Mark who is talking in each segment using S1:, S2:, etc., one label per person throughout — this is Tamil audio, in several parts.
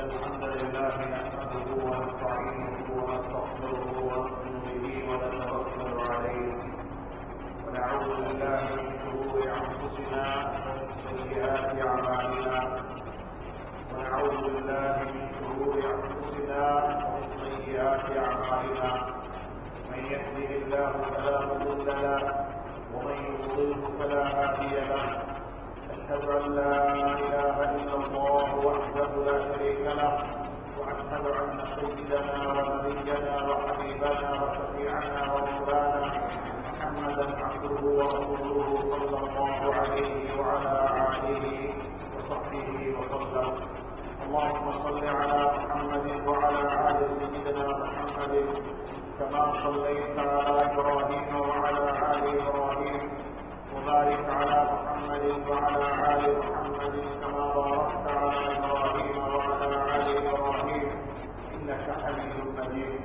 S1: الحمد لله نحمده ونستعينه ونستغفره ونؤمن به ونتوكل عليه ونعوذ بالله من شرور انفسنا ومن سيئات اعمالنا ونعوذ بالله من شرور انفسنا ومن سيئات اعمالنا من يهده الله فلا مضل له ومن يضلله فلا هادي له أشهد أن لا إله إلا الله وحده لا شريك له وأشهد أن سيدنا ونبينا وحبيبنا وشفيعنا ومولانا محمدا عبده ورسوله صلى الله عليه وعلى آله وصحبه وسلم اللهم صل على محمد وعلى آل سيدنا محمد كما صليت على إبراهيم وعلى آل إبراهيم وبارك على محمد وعلى آل محمد كما باركت على إبراهيم وعلى آل إبراهيم إنك حميد مجيد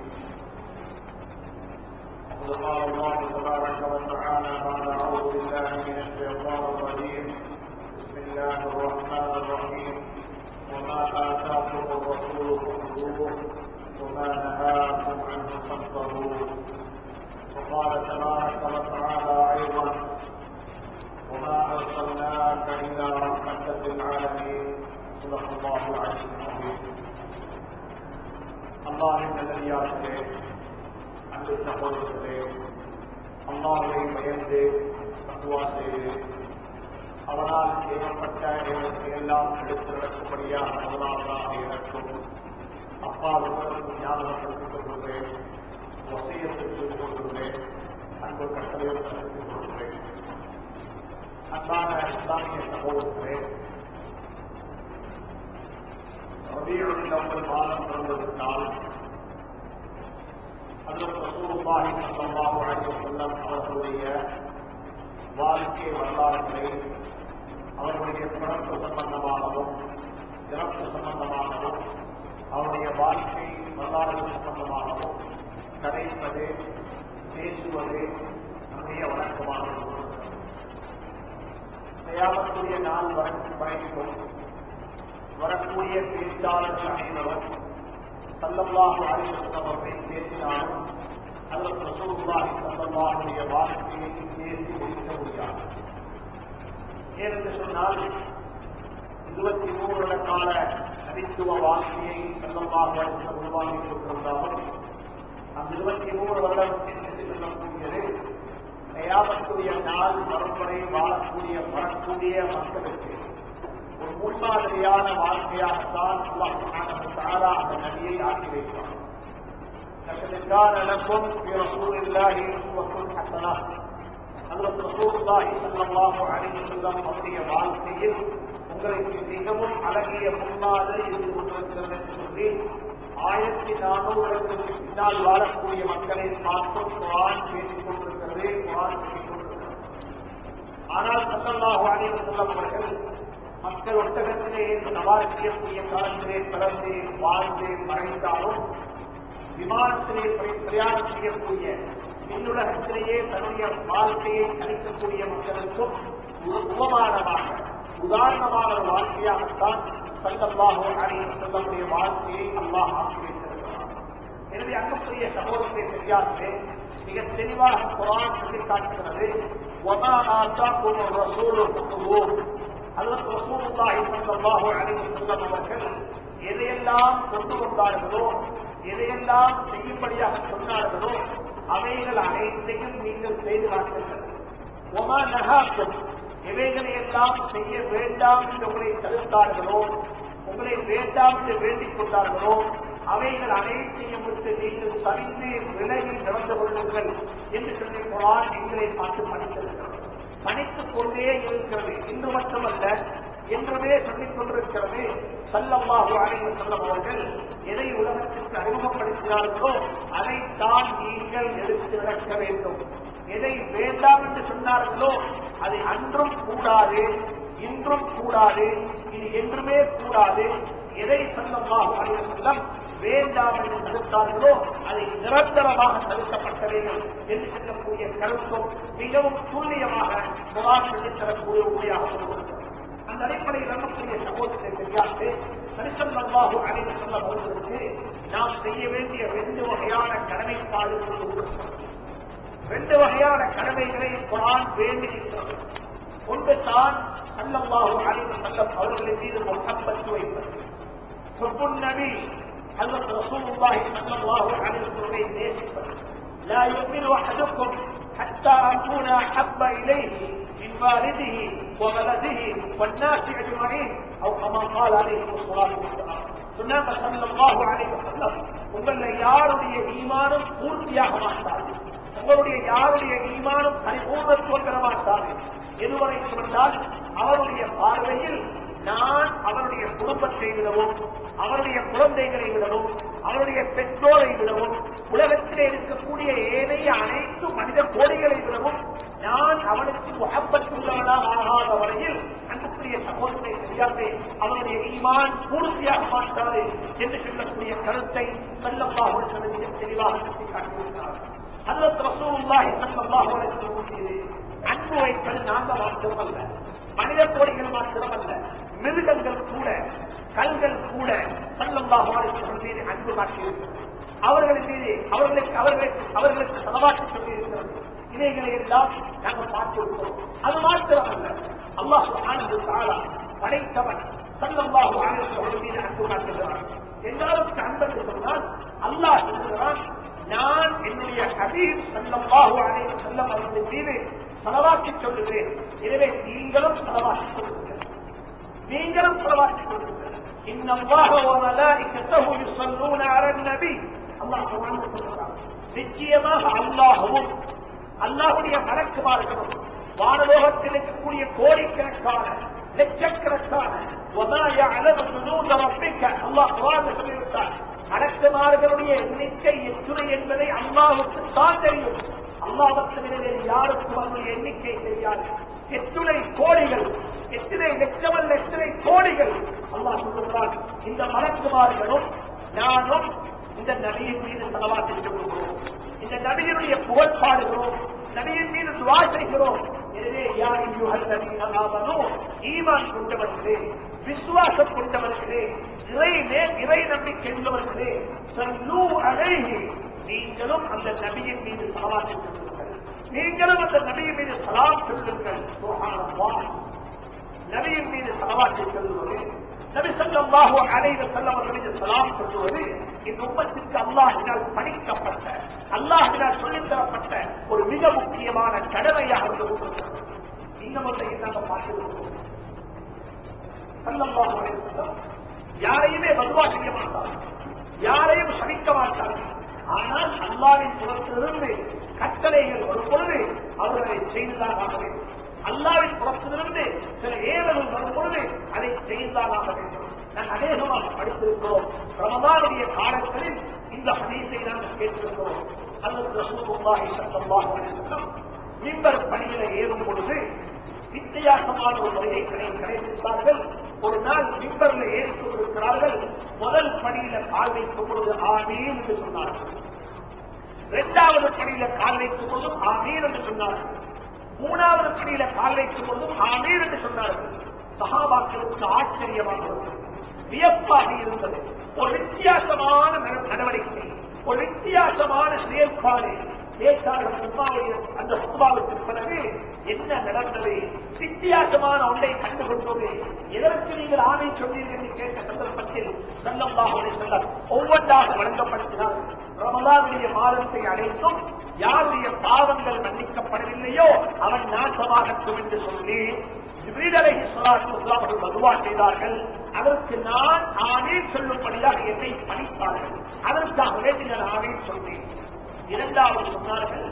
S1: وقد قال الله تبارك وتعالى بعد أعوذ بالله من الشيطان الرجيم بسم الله الرحمن الرحيم وما آتاكم الرسول فخذوه وما نهاكم عنه فانتهوا وقال تبارك وتعالى أيضا وما أرسلناك إلا رحمة للعالمين صدق الله العلي العظيم அல்லாஹின் நல்லடியார்களே அன்பு சகோதரர்களே அல்லாஹை பயந்து தக்குவா செய்து அவனால் ஏற்பட்ட எனக்கு எல்லாம் எடுத்து நடக்கும்படியாக முதலாவதாக எனக்கும் அப்பா உங்களுக்கும் ஞாபகப்படுத்திக் கொள்கிறேன் வசியத்திற்கு கொள்கிறேன் அன்பு கட்டளையோடு நடத்திக் கொள்கிறேன் அன்பான இஸ்லாமிய சகோதரர்களே ரபியுடைய ஒரு மாதம் பிறந்ததற்கால் அதில் ரசூலுல்லாஹி ஸல்லல்லாஹு அலைஹி வஸல்லம் அவர்களுடைய வாழ்க்கை வரலாறுகளை அவருடைய பிறப்பு சம்பந்தமாகவும் இறப்பு சம்பந்தமாகவும் அவருடைய வாழ்க்கை வரலாறு சம்பந்தமாகவும் கதைப்பது பேசுவது நம்முடைய வழக்கமாக தயாமக்கூடிய நாள் வரைக்கும் வரக்கூடிய பேச்சாளர்கள் அனைவரும் சல்லல்லாஹு அலிவசம் அவர்களை பேசினாலும் அல்லது ரசூலுல்லாஹி சல்லல்லாஹுடைய வாழ்க்கையை பேசி முடிக்க முடியாது ஏனென்று சொன்னால் இருபத்தி மூணு வருட கால தனித்துவ வாழ்க்கையை சல்லல்லாஹு அலிவசம் உருவாக்கி கொண்டிருந்தாலும் அந்த இருபத்தி மூணு வருடம் என்று சொல்லக்கூடியது தயாமக்கூடிய நாள் மறுமுறை வாழக்கூடிய வரக்கூடிய மக்களுக்கு ஒரு முன்மாதிரியான வாழ்க்கையாகத்தான் அல்லாஹ் அந்த நதியை ஆக்கி வைப்பார் لقد كان لكم في رسول الله أسوة حسنة அதற்கு ரசூலுல்லாஹி ஸல்லல்லாஹு அலைஹி வஸல்லம் அவருடைய வாழ்க்கையில் உங்களுக்கு மிகவும் அழகிய முன்மாதிரி இருந்து கொண்டிருக்கிறது என்று சொல்லி ஆயிரத்தி நானூறுக்கு பின்னால் வாழக்கூடிய மக்களை பார்த்தும் குரான் பேசிக் கொண்டிருக்கிறது குரான் பேசிக் கொண்டிருக்கிறது ஆனால் சல்லல்லாஹு அலைஹி வஸல்லம் அவர்கள் மக்கள் ஒட்டகத்திலே சவாரி செய்யக்கூடிய காலத்திலே பிறந்து வாழ்ந்து மறைந்தாலும் விமானத்திலே பிரயாணம் செய்யக்கூடிய விண்ணுலகத்திலேயே தன்னுடைய வாழ்க்கையை கணிக்கக்கூடிய மக்களுக்கும் உபமானமாக உதாரணமான ஒரு வாழ்க்கையாகத்தான் சல்லல்லாஹு அலைஹி வஸல்லமுடைய வாழ்க்கையை அல்லாஹ் ஆக்கி வைத்திருக்கிறார் எனவே அன்புக்குரிய சகோதரத்தை தெரியாதே மிக தெளிவாக குரான் சொல்லி காட்டுகிறது ஒமா ஆத்தாக்கும் ரசூல் அதற்கு ரசூலுல்லாஹி ஸல்லல்லாஹு அலைஹி வஸல்லம் அவர்கள் எதையெல்லாம் கொண்டு வந்தார்களோ எதையெல்லாம் செய்யும்படியாக சொன்னார்களோ அவைகள் அனைத்தையும் நீங்கள் செய்து காட்டுங்கள் ஒமா நகாக்கும் எவைகளை எல்லாம் செய்ய வேண்டாம் என்று உங்களை தடுத்தார்களோ உங்களை வேண்டாம் என்று வேண்டிக் கொண்டார்களோ அவைகள் அனைத்தையும் விட்டு நீங்கள் சரிந்து விலகி நடந்து கொள்ளுங்கள் என்று சொல்லி குரான் எங்களை பார்த்து பணித்திருக்கிறது பணித்துக் கொண்டே இருக்கிறது இன்று மட்டுமல்ல என்றுமே சொல்லிக் கொண்டிருக்கிறது சல்லம்மாஹு அலைஹி செல்லம் அவர்கள் எதை உலகத்திற்கு அறிமுகப்படுத்தினார்களோ அதைத்தான் நீங்கள் எடுத்து நடக்க வேண்டும் எதை வேண்டாம் என்று சொன்னார்களோ அதை அன்றும் கூடாது இன்றும் கூடாது இது என்றுமே கூடாது எதை சல்லம்மாஹு அலைஹி செல்லம் வேண்டாம் என்று தடுத்தார்களோ அதை நிரந்தரமாக தடுக்கப்பட வேண்டும் என்று சொல்லக்கூடிய கருத்தும் மிகவும் துல்லியமாக குரான் சொல்லித் தரக்கூடிய உண்மையாக கொடுக்கிறது அந்த அடிப்படையில் இருக்கக்கூடிய சகோதரத்தை தெரியாது சரிசல்லாஹு அலைஹி வஸல்லம் அவர்களுக்கு நாம் செய்ய வேண்டிய ரெண்டு வகையான கடமைப்பாடுகள் உண்டு. ரெண்டு வகையான கடமைகளை குரான் வேண்டுகின்றது ஒன்று தான் சல்லல்லாஹு அலைஹி வஸல்லம் அவர்களின் மீது முகப்பத்து வைப்பது ஹுப்புன் நபி ஹஜ்ரத் ரசூலுல்லாஹி ஸல்லல்லாஹு அலைஹி வஸல்லம் நேசிப்பது لا يؤمن أحدكم حتى أكون أحب إليه من والده وولده والناس أجمعين أو كما قال عليه الصلاة والسلام சொன்னாங்க சல்லல்லாஹு அலைஹி வஸல்லம் உங்கள யாருடைய ஈமானும் பூர்த்தியாக மாட்டாது உங்களுடைய யாருடைய ஈமானும் பரிபூர்ணத்துவம் பெற மாட்டாது எதுவரை சொன்னால் அவருடைய பார்வையில் நான் அவருடைய குடும்பத்தை விடவும் அவருடைய குழந்தைகளை விடவும் அவருடைய பெற்றோரை விடவும் உலகத்திலே இருக்கக்கூடிய ஏனைய அனைத்து மனித கோடிகளை விடவும் நான் அவனுக்கு முகப்பட்டுள்ளவனாக ஆகாத வரையில் அன்புக்குரிய சகோதரனை செய்யாதே அவனுடைய ஈமான் பூர்த்தியாக மாட்டாது என்று சொல்லக்கூடிய கருத்தை செல்லமாக மிக தெளிவாக சுட்டி காட்டியிருக்கிறார் அல்லது ரசூலுல்லாஹி ஸல்லல்லாஹு அலைஹி வஸல்லம் மீது அன்பு வைப்பது நாங்கள் மாத்திரமல்ல மனித கோடிகள் மாத்திரமல்ல மிருகங்கள் கூட கல்கள் கூட சல்லல்லாஹு அலைஹி வஸல்லம் மீது அன்பு காட்டியிருக்கிறது அவர்களின் மீது அவர்களுக்கு அவர்களுக்கு அவர்களுக்கு செலவாக்கி சொல்லியிருக்கிறது இவைகளை எல்லாம் நாங்கள் பார்த்திருக்கிறோம் அது மாத்திரமல்ல அல்லாஹ் சுப்ஹானஹு வ தஆலா படைத்தவன் சல்லல்லாஹு அலைஹி வஸல்லம் மீது அன்பு காட்டுகிறான் எல்லாருக்கும் அன்பு சொன்னால் அல்லாஹ் சொல்கிறான் நான் என்னுடைய ஹபீப் சல்லல்லாஹு அலைஹி வஸல்லம் அவர்களின் மீது செலவாக்கி சொல்லுகிறேன் எனவே நீங்களும் செலவாக்கி சொல்லுங்கள் நீங்களும் செலவாக்கி சொல்லுங்கள் இன்னல்லாஹ வ மலாயிகத்தஹு யுஸல்லூன அலன் நபி அல்லாஹ் குர்ஆன்ல சொல்றான் நிச்சயமாக அல்லாஹ்வும் அல்லாஹ்வுடைய மலக்குமார்களும் வானலோகத்தில் இருக்கக்கூடிய கோடிக்கணக்கான லட்சக்கணக்கான وما يعلم جنود ربك الله قرآن சொல்லிவிட்டார் மலக்குமார்களுடைய எண்ணிக்கை எத்துணை என்பதை அல்லாஹுக்கு தான் தெரியும் அல்லாஹுக்கு வேறு யாருக்கும் அவருடைய எண்ணிக்கை தெரியாது எத்துணை கோடிகள் எத்தனை லட்சமல்ல எத்தனை கோடிகள் அல்லாஹ் சொல்லுகிறார் இந்த மலக்குமார்களும் நானும் இந்த நபியின் மீது செலவாக்கி கொள்கிறோம் இந்த நபியினுடைய புகழ் பாடுகிறோம் நபியின் மீது துவா செய்கிறோம் எனவே யார் யுகல் நபியினாவனோ ஈமான் கொண்டவர்களே விசுவாசம் கொண்டவர்களே இறை மே- இறை நம்பிக்கை உள்ளவர்களே சல்லூ அலைஹி நீங்களும் அந்த நபியின் மீது சலவாக்கி சொல்லுங்கள் நீங்களும் அந்த நபியின் மீது சலாம் சொல்லுங்கள் சுப்ஹானல்லாஹ். நபியின் மீது சலவாக்கி சொல்லுவது நபி ஸல்லல்லாஹு அலைஹி வஸல்லம் அவர்களுடைய சலாம் சொல்லுவது இந்த உம்மத்திற்கு அல்லாஹ்வினால் பணிக்கப்பட்ட அல்லாஹ்வினால் சொல்லித் தரப்பட்ட ஒரு மிக முக்கியமான கடமையாக இருந்து கொண்டிருக்கிறது இன்னும் ஒன்றை நாங்கள் பார்த்திருக்கிறோம் ஸல்லல்லாஹு அலைஹி வஸல்லம் யாரையுமே பதுவா செய்ய மாட்டார் யாரையும் சபிக்க மாட்டார் ஆனால் அல்லாவின் புறத்திலிருந்து கட்டளைகள் வரும் பொழுது அவர்களை செய்துதான் ஆக வேண்டும் அல்லாவின் புறத்திலிருந்து சில ஏவல்கள் வரும் பொழுது அதை செய்துதான் ஆக வேண்டும் நான் அநேகமாக படித்திருக்கிறோம் ரமதானுடைய காலங்களில் இந்த ஹதீஸை நாங்கள் கேட்டிருக்கிறோம் அல்லது ரசூலுல்லாஹி ஸல்லல்லாஹு அலைஹி வஸல்லம் மிம்பர் பணியில ஏறும் பொழுது வித்தியாசமான ஒரு முறையை கடை கடைபிடித்தார்கள் ஒரு நாள் மிம்பர்ல ஏறி கொண்டிருக்கிறார்கள் முதல் பணியில கால் வைக்கும் பொழுது ஆமீன் என்று சொன்னார்கள் இரண்டாவது பணியில கால் வைக்கும் பொழுதும் ஆமீன் என்று சொன்னார்கள் மூணாவது பணியில கால் வைக்கும் பொழுதும் ஆமீன் என்று சொன்னார்கள் சகாபாக்களுக்கு ஆச்சரியமாக இருந்தது வியப்பாக இருந்தது ஒரு வித்தியாசமான நட- நடவடிக்கை ஒரு வித்தியாசமான செயல்பாடு கேட்டார்கள் உம்மாவுடைய அந்த உமாவுக்கு பிறகு என்ன நடந்தது வித்தியாசமான ஒன்றை கண்டுகொண்டது எதற்கு நீங்கள் ஆணை சொன்னீர்கள் என்று கேட்ட சந்தர்ப்பத்தில் செல்லம்பாக செல்ல ஒவ்வொன்றாக வழங்கப்படுத்தினார் ரமலானுடைய மாதத்தை அடைத்தும் யாருடைய பாவங்கள் மன்னிக்கப்படவில்லையோ அவன் நாசமாகட்டும் என்று சொல்லி ஜிப்ரீல் அலைஹி ஸலாத்து வஸலாம் அவர்கள் மதுவா செய்தார்கள் அதற்கு நான் ஆணை சொல்லும்படியாக என்னை பணித்தார்கள் அதற்காக வேண்டி நான் ஆணை சொன்னேன் இரண்டாவது சொன்னார்கள்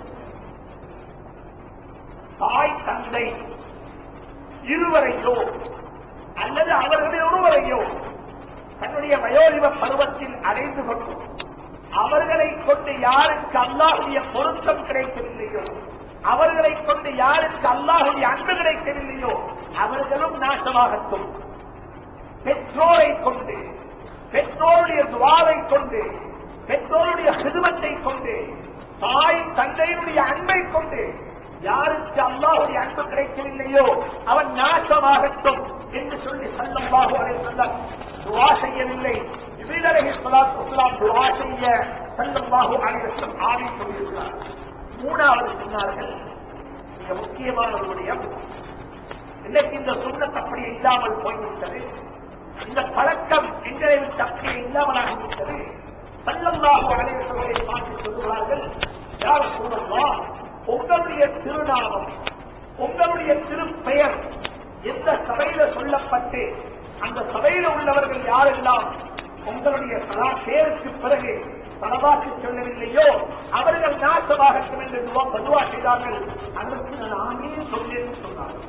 S1: தாய் தந்தை இருவரையோ அல்லது அவர்களில் ஒருவரையோ தன்னுடைய வயோதிப பருவத்தில் அடைந்து கொண்டு அவர்களை கொண்டு யாருக்கு அல்லாஹுடைய பொருத்தம் கிடைக்கவில்லையோ அவர்களை கொண்டு யாருக்கு அல்லாஹுடைய அன்பு கிடைக்கவில்லையோ அவர்களும் நாசமாகட்டும் பெற்றோரை கொண்டு பெற்றோருடைய துவாரை கொண்டு பெற்றோருடைய சிறுமத்தை கொண்டு தாய் தந்தையினுடைய அன்பை கொண்டு யாருக்கு அல்லாஹுடைய அன்பு கிடைக்கவில்லையோ அவன் நாசமாகட்டும் என்று சொல்லி சல்லல்லாஹு அலைஹி வஸல்லம் துஆ செய்யவில்லை ஜிப்ரீல் அலைஹி ஸலாத்து வஸலாம் துஆ செய்ய சல்லல்லாஹு அலைஹி வஸல்லம் ஆமீன் சொல்லியிருக்கிறார் மூணாவது சொன்னார்கள் மிக முக்கியமான ஒரு விடயம் இன்னைக்கு இந்த சுண்ணத் அப்படியே இல்லாமல் போய்விட்டது இந்த பழக்கம் எங்களை விட்டு அப்படியே இல்லாமல் ஆகிவிட்டது சல்லல்லாஹு அலைஹி வஸல்லை பார்த்து சொல்லுகிறார்கள் யார் சொல்லலாம் உங்களுடைய திருநாமம் உங்களுடைய திருப்பெயர் எந்த சபையில சொல்லப்பட்டு அந்த சபையில உள்ளவர்கள் யாரெல்லாம் உங்களுடைய சதா பேருக்கு பிறகு பலவாக்கு சொல்லவில்லையோ அவர்கள் நாசமாகட்டும் என்று துவா பதுவா செய்தார்கள் அதற்கு நான் ஆமே சொல்லேன் சொன்னார்கள்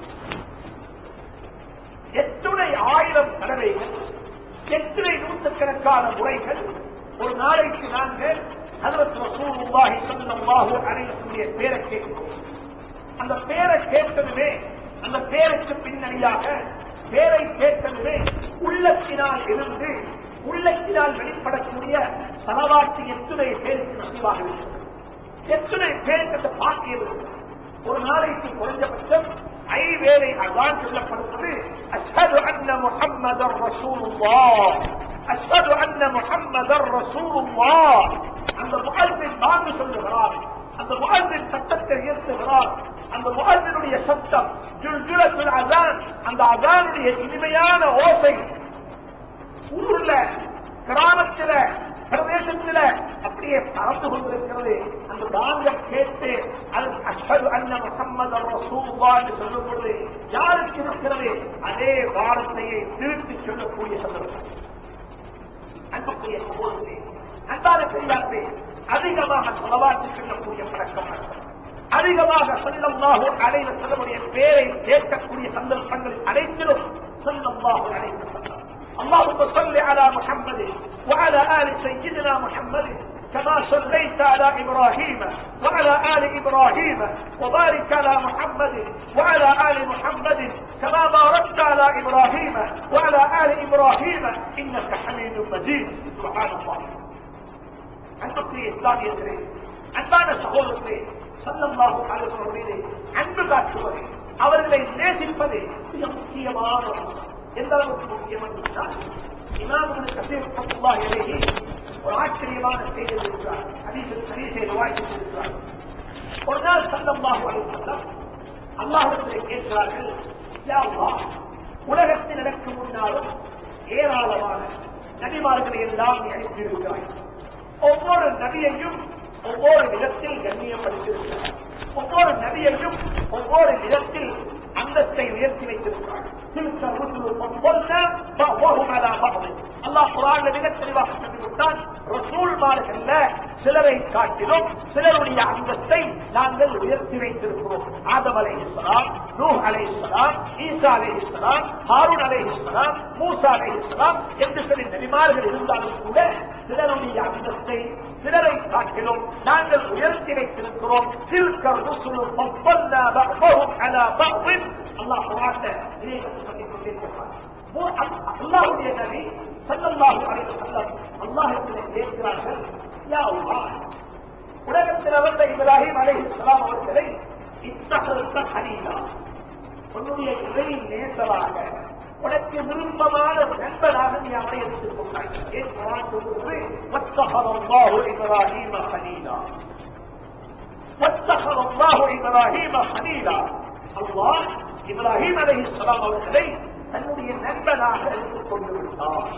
S1: எத்துணை ஆயிரம் தடவைகள் எத்தனை நூற்றுக்கணக்கான முறைகள் ஒரு நாளைக்கு நாங்கள் ஹதரத் ரசூலுல்லாஹி ஸல்லல்லாஹு அலைஹி வஸல்லம் பேரை கேட்கிறோம் அந்த பேரை கேட்டதுமே அந்த பேருக்கு பின்னணியாக பேரை கேட்டதுமே உள்ளத்தினால் இருந்து உள்ளத்தினால் வெளிப்படக்கூடிய தலவாட்சி எத்துணை பேருக்கு நசிவாக இருக்கிறது எத்தனை பேருக்கு அந்த பாக்கியம் இருக்கிறது ஒரு நாளைக்கு குறைஞ்சபட்சம் ஐவேளை அதான் சொல்லப்படுவது அஷ்ஹது அன்ன முஹம்மதர் ரசூலுல்லாஹ் அஷ்ஹது அன்ன முஹம்மதர் ரசூலுல்லாஹ் அந்த முகல்வின் வாங்கு சொல்லுகிறார் அந்த முகல்வின் சட்டத்தை உயர்த்துகிறார் அந்த முகல்வினுடைய சத்தம் ஜுல்ஜுலத்துல் அதான் அந்த அதானுடைய இனிமையான ஓசை ஊர்ல கிராமத்தில பிரதேசத்தில அப்படியே பறந்து கொண்டிருக்கிறது அந்த தாங்க கேட்டு அது அஷ்ஹது அன்ன முஹம்மது ரசூலுல்லாஹ் என்று சொல்லும் பொழுது யாருக்கு இருக்கிறது அதே வார்த்தையை திருப்பி சொல்லக்கூடிய சந்தர்ப்பம் அன்புக்குரிய சகோதரே அன்பான பெரியார்களே அதிகமாக செலவாற்றி சொல்லக்கூடிய பழக்கம் அதிகமாக சொல்லம்பாக அடைவ செல்லக்கூடிய பேரை கேட்கக்கூடிய சந்தர்ப்பங்கள் அனைத்திலும் சொல்லம்பாக அடைவ اللهم صل على محمد وعلى آل سيدنا محمد كما صليت على إبراهيم وعلى آل إبراهيم وبارك على محمد وعلى آل محمد كما باركت على إبراهيم وعلى آل إبراهيم إنك حميد مجيد سبحان الله அன்புக்குரிய இஸ்லாமியர்களே அன்பான சகோதரர்களே சல்லல்லாஹு அலைஹி வஸல்லம் மீது அன்பு காட்டுவது அவர்களை நேசிப்பது மிக முக்கியமான ஒரு அம்சம். எந்த அளவுக்கு முக்கியம் என்று சொன்னால் இமாமுல் கசீர் ரஹ்மத்துல்லாஹி அலைஹி ஒரு ஆச்சரியமான செய்தி இருக்கிறார் ஹதீஸில் ஹதீஸை ரிவாயத் இருக்கிறார் ஒரு நாள் சல்லல்லாஹு அலைஹி வஸல்லம் அல்லாஹ்விடத்தில் கேட்கிறார்கள் யா அல்லாஹ் உலகத்தில் எனக்கு முன்னாலும் ஏராளமான நபிமார்களை எல்லாம் நீ அனுப்பியிருக்கிறாய் ஒவ்வொரு நபியையும் ஒவ்வொரு விதத்தில் கண்ணியப்படுத்தியிருக்கிறார் ஒவ்வொரு நபியையும் ஒவ்வொரு விதத்தில் அந்தத்தை உயர்த்தி வைத்திருக்கிறார் تلك الرسل فضلنا بعضهم على بعض அல்லாஹ் குரான்ல மிக தெளிவாக சொல்லிவிட்டான் ரசூல் மார்கள்ல சிலரை காட்டிலும் சிலருடைய அந்தத்தை நாங்கள் உயர்த்தி வைத்திருக்கிறோம் ஆதம் அலை இஸ்லாம் நூஹ் அலை இஸ்லாம் ஈசா அலை இஸ்லாம் ஹாரூன் அலை இஸ்லாம் மூசா அலை இஸ்லாம் என்று சொல்லி நபிமார்கள் இருந்தாலும் கூட சிலருடைய அந்தத்தை சிலரை காட்டிலும் நாங்கள் உயர்த்தி வைத்திருக்கிறோம் சில்கர் ருசுலு ஃபضلنا بعضهم على بعض அல்லாஹ் குரான்ல இதை பற்றி சொல்லிக் கொண்டிருக்கிறார் அல்லாஹுடைய நபி சல்லல்லாஹு அலைஹி வஸல்லம் அல்லாஹ்விடத்தில் கேட்கிறார்கள் யா அல்லாஹ் உலகத்தில் வந்த இப்ராஹிம் அலைஹிஸ்ஸலாம் அவர்களை இத்தகத்த ஹலீலா உன்னுடைய இறை நேசராக உனக்கு விருப்பமான ஒரு நண்பனாக நீ அவனை எடுத்துக் கொண்டாய் ஏன் குரான் சொல்லுவது واتخذ الله إبراهيم خليلا واتخذ الله إبراهيم خليلا அல்லாஹ் இப்ராஹிம் அலைஹிஸ்ஸலாம் அவர்களை தன்னுடைய நண்பனாக எடுத்துக் கொண்டு விட்டார்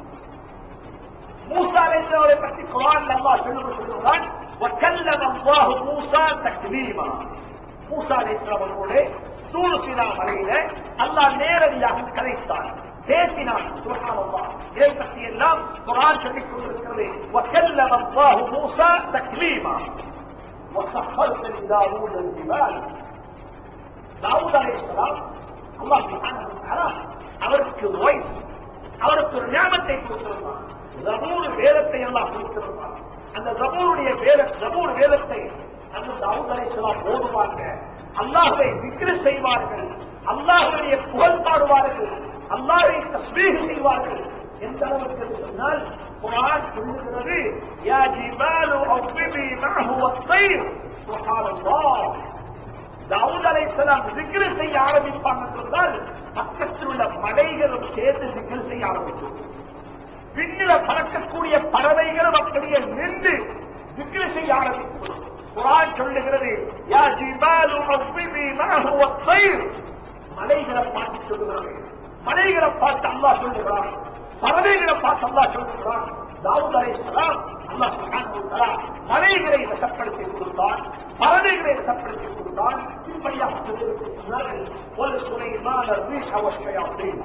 S1: மூசா அலைஹிஸ்ஸலாமை பற்றி குர்ஆன் அல்லாஹ் சொல்லுவது சொல்லுகிறான் وكلم الله موسى تكليما மூசா அலைஹிஸ்ஸலாம் அவர்களோடு தூர் சீனா மலையில அல்லாஹ் நேரடியாக கதைத்தான் பேசினான் சுப்ஹானல்லாஹ் இதை பற்றி எல்லாம் குர்ஆன் சொல்லிக் கொண்டிருக்கிறது وكلم الله موسى تكليما وسخرت لداوود الجبال தாவூத் அலைஹிஸ்ஸலாம் அல்லாஹ் சுப்ஹானஹு வ தஆலா அவருக்கு ஒரு வயசு அவருக்கு ஒரு ஞாபகத்தை கொடுத்திருந்தான் ஜபூர் வேதத்தை எல்லாம் கொடுத்திருந்தான் அந்த ஜபூருடைய வேத ஜபூர் வேதத்தை அந்த தாவூத் அலைஹிஸ்ஸலாம் ஓதுவாங்க அல்லாஹ்வை விக்ர செய்வார்கள் அல்லாஹ்வுடைய புகழ் பாடுவார்கள் அல்லாஹ்வை தஸ்பீஹ் செய்வார்கள் எந்த அளவுக்கு என்று சொன்னால் குர்ஆன் சொல்லுகிறது யா ஜிபாலு அவ்விபி மஅஹு வத்தைர் சுப்ஹானல்லாஹ் தாவூத் அலைஹிஸ்ஸலாம் சிக்கிர செய்ய ஆரம்பிப்பாங்க என்றால் பக்கத்தில் உள்ள மலைகளும் சேர்ந்து சிக்கிர செய்ய ஆரம்பிக்கும் விண்ணில பறக்கக்கூடிய பறவைகளும் அப்படியே நின்று சிக்கிர செய்ய ஆரம்பிக்கும் குரான் சொல்லுகிறது யா ஜிபாலு அவ்விதி மஅஹு வத்தைர் மலைகளை பார்த்து சொல்லுகிறது மலைகளை பார்த்து அல்லாஹ் சொல்லுகிறான் பறவைகளை பார்த்து அல்லாஹ் சொல்லுகிறான் தாவூத் அலைஹிஸ்ஸலாம் அல்லாஹ் சுப்ஹானஹு வ தஆலா மலைகளை வசப்படுத்தி கொடுத்தான் பறவைகளை வசப்படுத்தி கொடுத்தான் இப்படியாக சொல்லியிருக்கிறார்கள் ஒரு சுலைமான ரீஹ வஷ்ஷயாத்தீன்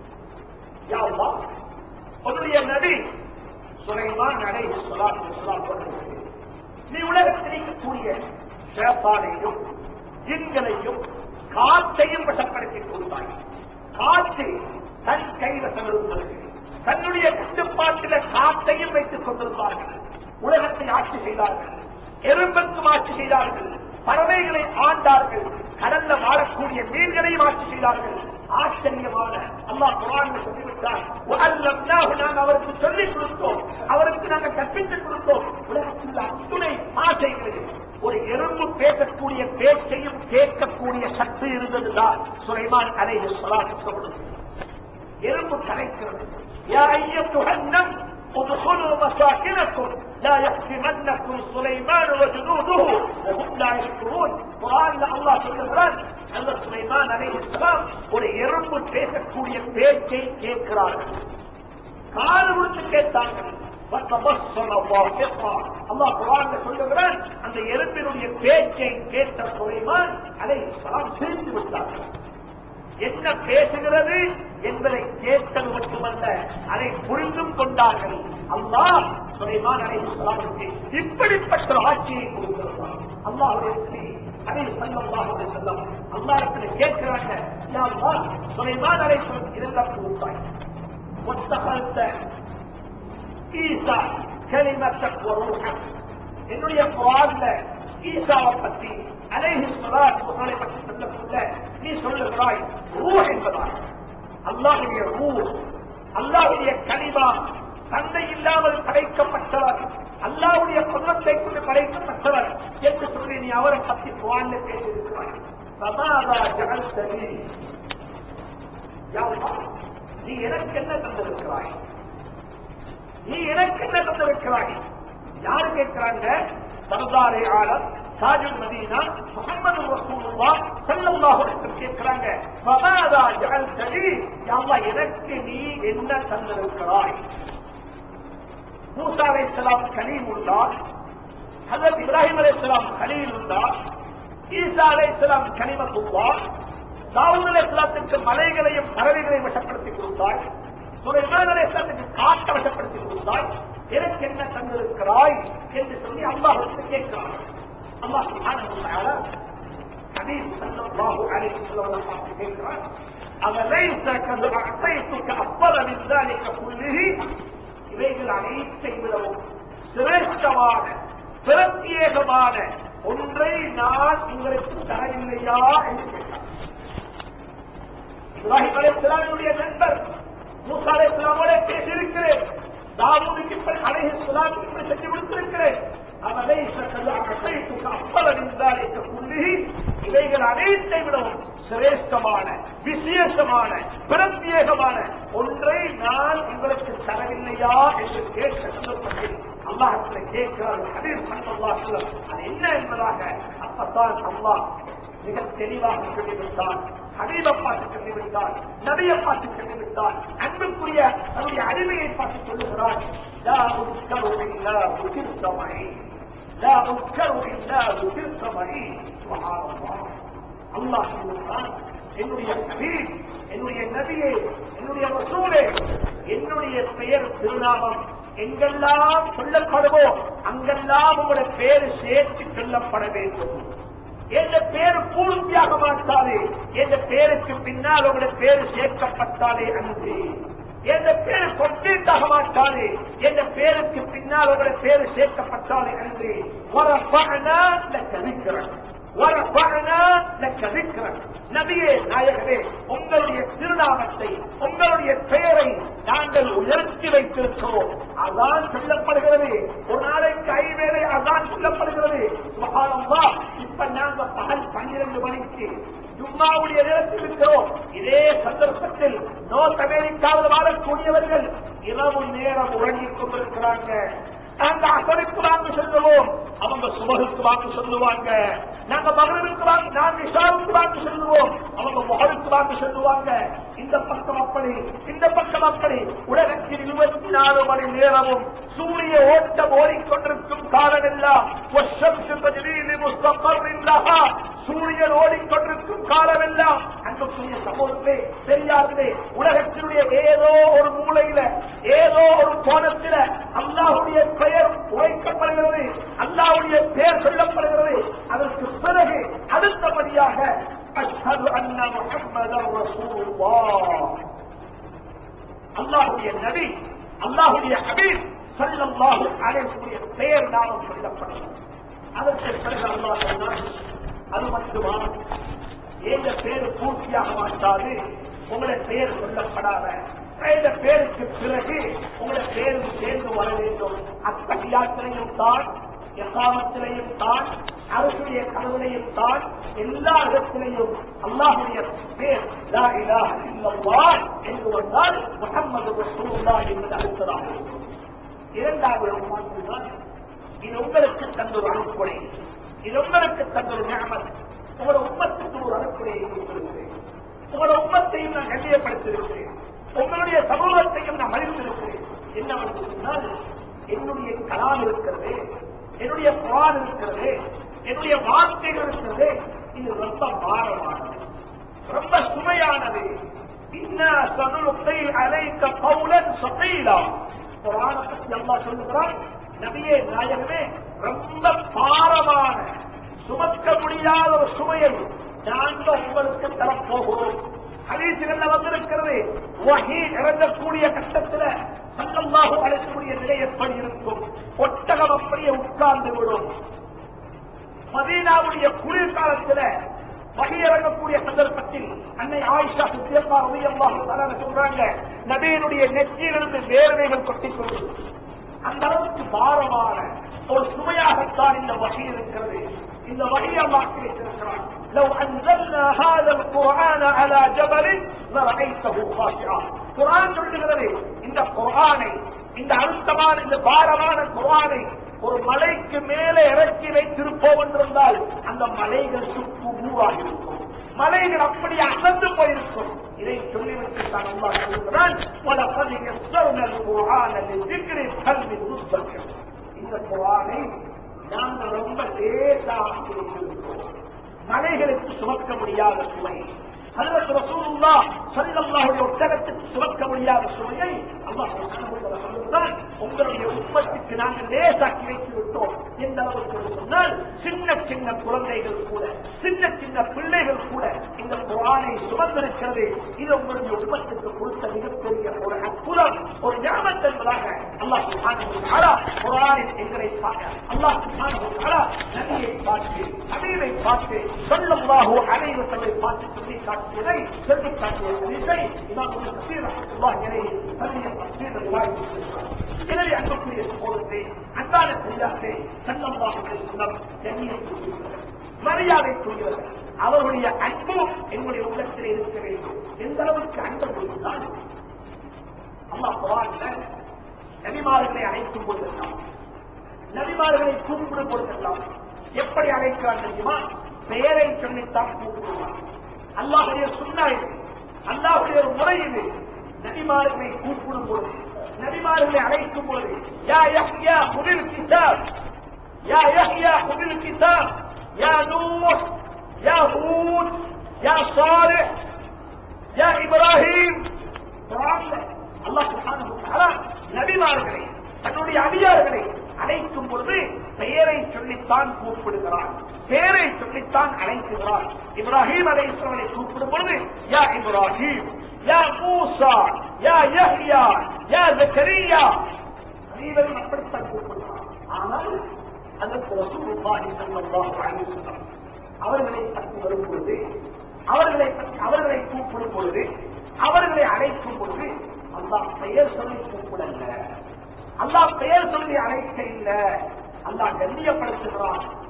S1: யா அல்லாஹ் உன்னுடைய நபி சுலைமான் அலைஹிஸ்ஸலாத்து வஸ்ஸலாம் அவர்களுக்கு நீ உலகத்தில் இருக்கக்கூடிய சேப்பானையும் ஜின்களையும் காற்றையும் வசப்படுத்தி கொடுத்தாய் காற்று தன் கைவசம் இருந்தது தன்னுடைய கட்டுப்பாட்டில காற்றையும் வைத்துக் கொண்டிருந்தார்கள் உலகத்தை ஆட்சி செய்தார்கள் எறும்புக்கும் ஆட்சி செய்தார்கள் பறவைகளை ஆண்டார்கள் கடல்ல வாழக்கூடிய மீன்களையும் ஆட்சி செய்தார்கள் ஆச்சரியமான அல்லாஹ் குரான் சொல்லிவிட்டார் "வஅல்லம்னாஹு" நாங்கள் அவருக்கு சொல்லிக் கொடுத்தோம் அவருக்கு நாங்கள் கற்பித்துக் கொடுத்தோம் உலகத்தில் உள்ள அத்துணை ஆசைகளில் ஒரு எறும்பு பேசக்கூடிய பேச்சையும் கேட்கக்கூடிய சக்தி இருந்ததுதான் சுலைமான் அலைஹி ஸலாத்து சொல்லுது எறும்பு கலைக்கிறது யா ஐயத்துஹ النمل ادخلوا مساكنكم لا يحكمنكم سليمان وجنوده وهم لا يشكرون قرآن الله சொல்லுகிறான் அந்த சுலைமான் அலைஹிஸ்ஸலாம் ஒரு எறும்பு பேசக்கூடிய பேச்சை கேட்கிறார்கள் காது கொடுத்து கேட்டார்கள் وتبصر ضاحكا. அல்லாஹ் குர்ஆன்ல சொல்லுகிறான் அந்த எறும்பினுடைய பேச்சை கேட்ட சுலைமான் அலைஹிஸ்ஸலாம் சிரித்து விட்டார்கள் என்ன பேசுகிறது என்பதை கேட்டது மட்டுமல்ல அதை புரிந்தும் கொண்டார்கள் அல்லாஹ் சுலைமான் அலைஹிஸ்ஸலாமுக்கு இப்படிப்பட்ட ஒரு ஆட்சியை கொடுத்திருந்தார் அல்லாஹ்வுடைய அதை சல்லல்லாஹு செல்லம் அல்லாஹ்விடத்தில் கேட்கிறாங்க யா அல்லாஹ் சுலைமான் அலைஹிஸ்ஸலாம் இதெல்லாம் கொடுத்தாய் ஒத்தகல்த ஈசா கலிமத்தக் வருஹக் என்னுடைய குரான்ல ஈசாவை பற்றி அலைஹி ஸலாத்து வஸலாமை பற்றி சொல்லக்குள்ள நீ சொல்லுகிறாய் ரூஹ் என்பதாக அல்லாஹ்வுடைய ரூஹ் அல்லாஹ்வுடைய கலிமா தந்தை இல்லாமல் படைக்கப்பட்டவர் அல்லாஹ்வுடைய குதிரத்தை கொண்டு படைக்கப்பட்டவர் என்று சொல்லி நீ அவரை பற்றி குரான்ல பேசியிருக்கிறாய் சமாதா ஜகல்தனி யா அல்லாஹ், நீ எனக்கு என்ன தந்திருக்கிறாய் நீ எனக்கு என்ன தந்திருக்கிறாய் யாரு கேட்கிறாங்க சர்தாரே ஆலம் சாஜுல் மதீனா முகமது ரசூலுல்லாஹ் ஸல்லல்லாஹு அலைஹி வஸல்லம் கேட்கிறாங்க ஃபமாதா ஜஅல்தனி யா அல்லாஹ் எனக்கு நீ என்ன தந்திருக்கிறாய் மூசா அலைஹிஸ்ஸலாம் கலீமுல்லாஹ் ஹஜரத் இப்ராஹிம் அலைஹிஸ்ஸலாம் கலீலுல்லாஹ் ஈசா அலைஹிஸ்ஸலாம் கலிமத்துல்லாஹ் தாவூத் அலைஹிஸ்ஸலாத்துக்கு மலைகளையும் பறவைகளையும் வசப்படுத்தி கொடுத்தாய் சுலைமான் அலைஹிஸ்ஸலாத்துக்கு காட்டை வசப்படுத்தி கொடுத்தாய் எனக்கு என்ன தந்திருக்கிறாய் என்று சொல்லி அல்லாஹ்விடத்தில் கேட்கிறார் அல்லாஹ் சுப்ஹானஹு வ தஆலா ஹபீப் ஸல்லல்லாஹு அலைஹி வஸல்லம் பார்த்து கேட்கிறார் அவலைஸ கது அஅதைத்துக அஃபல மின் ذلك كله இவைகள் அனைத்தை விடவும் சிரேஷ்டமான பிரத்யேகமான ஒன்றை நான் உங்களுக்கு தரவில்லையா என்று கேட்டார் இப்ராஹிம் அலைஹிஸ்ஸலாமுடைய நண்பர் மூசா அலைஹிஸ்ஸலாமோட பேசியிருக்கிறேன் தாவூதுக்கு இப்படி அலைஹிஸ்ஸலாமுக்கு இப்படி செஞ்சு கொடுத்திருக்கிறேன் அவனை அசைத்துக்கு அப்பலடிந்தாலே புள்ளி இவைகள் அனைத்தை விடவும் சிரேஷ்டமான விசேஷமான பிரத்யேகமான ஒன்றை நான் உங்களுக்கு தரவில்லையா என்று கேட்க சந்தர்ப்பத்தில் அல்லாஹத்தில் கேட்கிறார் ஹபீர் சல்லல்லாஹு அலைஹி வஸல்லம். அது என்ன என்பதாக அப்பத்தான் அல்லாஹ் மிக தெளிவாக சொல்லிவிட்டான் ஹபீபை பார்த்து சொல்லிவிட்டான் நபியை பார்த்து சொல்லிவிட்டான் அன்புக்குரிய தன்னுடைய அடிமையை பார்த்து சொல்லுகிறான் லா உஸ்கரு இல்லா உதிர்த்த மழை லா உஸ்கரு இல்லா உதிர்த்த மழை சுப்ஹானல்லாஹ். அல்லாஹ் சொல்லுகிறான் என்னுடைய ஹபீப் என்னுடைய நபியே என்னுடைய ரசூலே என்னுடைய பெயர் திருநாமம் எங்கெல்லாம் சொல்லப்படுமோ அங்கெல்லாம் உங்களுடைய பேரு சேர்த்து சொல்லப்பட வேண்டும் எந்த பேரு பூர்த்தியாக மாட்டாலே எந்த பேருக்கு பின்னால் உங்களுடைய பேரு சேர்க்கப்பட்டாலே அன்று எந்த பேரு கொட்டீட்டாக மாட்டாலே எந்த பேருக்கு பின்னால் உங்களுடைய பேரு சேர்க்கப்பட்டாலே அன்று கவிக்கிறேன் நபியே நாயகரே உங்களுடைய திருநாமத்தை உங்களுடைய பெயரை நாங்கள் உயர்த்தி வைத்திருக்கிறோம் அதான் சொல்லப்படுகிறது ஒரு நாளைக்கு ஐவேளை அதான் சொல்லப்படுகிறது சுபஹானல்லாஹ் இப்ப நாங்க பகல் பன்னிரண்டு மணிக்கு ஜும்மாவுடைய நேரத்தில் இருக்கிறோம் இதே சந்தர்ப்பத்தில் நோர்த் அமெரிக்காவில் வாழக்கூடியவர்கள் இரவு நேரம் உறங்கிக் கொண்டிருக்கிறாங்க நாங்க அசருக்கு வாங்க சொல்லுவோம் அவங்க சுமருக்கு வாங்க சொல்லுவாங்க நாங்க மகனுக்கு வாங்க நாங்க இஷாவுக்கு வாங்க சொல்லுவோம் அவங்க மகனுக்கு வாங்க சொல்லுவாங்க இந்த பக்கம் அப்படி இந்த பக்கம் அப்படி உலகத்தில் இருபத்தி நாலு மணி நேரமும் சூரிய ஓட்டம் ஓடிக்கொண்டிருக்கும் காலமெல்லாம் والشمس تجري لمستقر لها சூரியன் ஓடிக்கொண்டிருக்கும் காலமெல்லாம் அன்புக்குரிய சமூகத்திலே பெரியார்களே உலகத்தினுடைய ஏதோ ஒரு மூலையில ஏதோ ஒரு கோணத்தில அல்லாஹுடைய பெயர் உரைக்கப்படுகிறது அல்லாஹுடைய பெயர் சொல்லப்படுகிறது அதற்கு பிறகு அடுத்தபடியாக அஷ்ஹது அன்ன முஹம்மதர் ரசூலுல்லாஹ் அல்லாஹுடைய நபி அல்லாஹுடைய ஹபீப் ஸல்லல்லாஹு அலைஹி வஸல்லம் பெயர் நாமம் சொல்லப்படுகிறது அதற்கு பிறகு அல்லாஹ் சொன்னார் அது மட்டுமா எந்த பேரு பூர்த்தியாக மாட்டாது உங்களுடைய பெயர் சொல்லப்படாத இந்த பேருக்கு பிறகு உங்களுடைய பேரும் சேர்ந்து வர வேண்டும் அத்தகையாத்திரையும் தான் எக்காமத்திலையும் தான் அரசுடைய கனவிலையும் தான் எல்லா இடத்திலையும் அல்லாஹுடைய பேர் லா இலாஹ இல்லல்லாஹ் என்று வந்தால் முஹம்மது ரசூலுல்லாஹ் என்பது அடுத்ததாக இருக்கும். இரண்டாவது மாற்றுதான் இது உங்களுக்கு தந்த ஒரு அனுப்புடை இது உங்களுக்கு தந்த ஒரு ஞாபகம் உங்களோட உம்மத்துக்கு ஒரு அனுப்புடையை கொடுத்திருக்கிறேன் உங்களோட உம்மத்தையும் நான் கண்ணியப்படுத்திருக்கிறேன் உங்களுடைய சமூகத்தையும் நான் மதித்திருக்கிறேன் என்னவென்று சொன்னால் என்னுடைய கலாம் இருக்கிறது என்னுடைய குரான் இருக்கிறது என்னுடைய வார்த்தைகள் இருக்கிறது இது ரொம்ப பாரமானது ரொம்ப சுமையானது இன்னா சனுலுக்கை அலைக்க கௌலன் சொகையிலா குரான பற்றி அல்லா சொல்லுகிறான் நபியே நாயகமே ரொம்ப பாரமான சுமக்க முடியாத ஒரு சுமையை நாங்கள் உங்களுக்கு தரப்போகிறோம் ஹதீசுகள்ல வந்திருக்கிறது வகி இறங்கக்கூடிய கட்டத்துல சல்லல்லாஹு அழைக்கக்கூடிய நிலை எப்படி இருக்கும் ஒட்டகம் அப்படியே உட்கார்ந்து விடும் மதீனாவுடைய குளிர்காலத்துல வகி இறங்கக்கூடிய சந்தர்ப்பத்தில் அன்னை ஆயிஷா சுத்தியம்மா உயம்மாக தலான சொல்றாங்க நபியினுடைய நெற்றியிலிருந்து வேர்வைகள் கொட்டிக் கொண்டு அந்த அளவுக்கு பாரமான ஒரு சுமையாகத்தான் இந்த வகை இருக்கிறது இந்த வகை அல்லாஹ் கிடைத்திருக்கிறான் لو أنزلنا هذا القرآن على جبل لرأيته خاشعا குர்ஆன் சொல்லுகிறது இந்த குர்ஆனை இந்த அழுத்தமான இந்த பாரமான குர்ஆனை ஒரு மலைக்கு மேலே இறக்கி வைத்திருப்போம் என்றிருந்தால் அந்த மலைகள் சுக்கு மூவாகி இருக்கும் மலைகள் அப்படி அசந்து போயிருக்கும் இதை சொல்லிவிட்டு தான் அல்லாஹ் சொல்லுகிறான் وَلَقَدْ يَسَّرْنَا الْقُرْآنَ لِلذِّكْرِ فَهَلْ مِن مُدَّكِرٍ இந்த குர்ஆனை நாங்கள் ரொம்ப லேசாக இருக்கிறோம் மலைகளுக்கு சுமக்க முடியாத சுமை ஹஜரத் ரசூலுல்லாஹ் ஸல்லல்லாஹு அலைஹி ஒட்டகத்துக்கு சுமக்க முடியாத சுமையை அல்லாஹ் சுப்ஹானஹு வ தஆலா சொல்லுகிறான் உங்களுடைய உற்பத்திக்கு நாங்கள் லேசாக்கி வைத்து விட்டோம் எந்த அளவுக்கு என்று சொன்னால் சின்ன சின்ன குழந்தைகள் கூட சின்ன சின்ன பிள்ளைகள் கூட இந்த குரானை சுமந்திருக்கிறது இது உங்களுடைய உற்பத்திக்கு கொடுத்த மிகப்பெரிய ஒரு அற்புதம் ஒரு ஞாபகம் என்பதாக அல்லாஹ் சுப்ஹானஹு வ தஆலா குரானில் எங்களை பார்க்க அல்லாஹ் சுப்ஹானஹு வ தஆலா நபியை பார்த்து ஹபீபை பார்த்து ஸல்லல்லாஹு அலைஹி வஸல்லம் பார்த்து சொல்லி காட்டியதை சொல்லி காட்டிய ஹதீஸை இமாம் இப்னு கஸீர் ரஹ்மத்துல்லாஹி அலைஹி தன்னுடைய தஃசீரில் ரிவாயத் செய்கிறார் எனவே அன்புக்குரிய சகோதரத்தை அன்பான பெரியார்களே ஸல்லல்லாஹு அலைஹி வஸல்லம் கண்ணியத்துக்குரியவர்கள் மரியாதைக்குரியவர்கள் அவருடைய அன்பு எங்களுடைய உள்ளத்திலே இருக்க வேண்டும் எந்த அளவுக்கு அன்பு கொடுத்தால் அல்லாஹ் குரான்ல நபிமார்களை அழைக்கும் போதெல்லாம் நபிமார்களை கூப்பிடும் போதெல்லாம் எப்படி அழைக்கிறான் தெரியுமா பெயரை சொல்லித்தான் கூப்பிடுவான் அல்லாஹுடைய சுண்ணா இது அல்லாஹுடைய ஒரு முறை இது நபிமார்களை கூப்பிடும் பொழுது நபிமார்களை அழைக்கும் பொழுது யா யஹ்யா குதில் கிதாப் யா யஹ்யா குதில் கிதாப் யா நூஹ் யா ஹூத் யா சாலிஹ் யா இப்ராஹிம் குர்ஆன்ல அல்லாஹ் சுப்ஹானஹு வ தஆலா நபிமார்களை தன்னுடைய அடியார்களை அழைக்கும் பொழுது பெயரை சொல்லித்தான் கூப்பிடுகிறான் பெயரை சொல்லித்தான் அழைக்கிறான் இப்ராஹிம் அலைஹிஸ்ஸலாமை கூப்பிடும் பொழுது யா இப்ராஹிம் யா மூசா யா யஹ்யா யா ஜக்கரியா அனைவரும் அப்படித்தான் கூப்பிடுகிறான் ஆனால் அதற்கு ரசூலுல்லாஹி ஸல்லல்லாஹு அலைஹி வஸல்லம் அவர்களை பற்றி வரும் பொழுது அவர்களை பற்றி அவர்களை கூப்பிடும் பொழுது அவர்களை அழைக்கும் பொழுது அல்லாஹ் பெயர் சொல்லி கூப்பிடல அல்லாஹ் பெயர் சொல்லி அழைக்க இல்ல அல்லாஹ் கண்ணியப்படுத்துகிறான்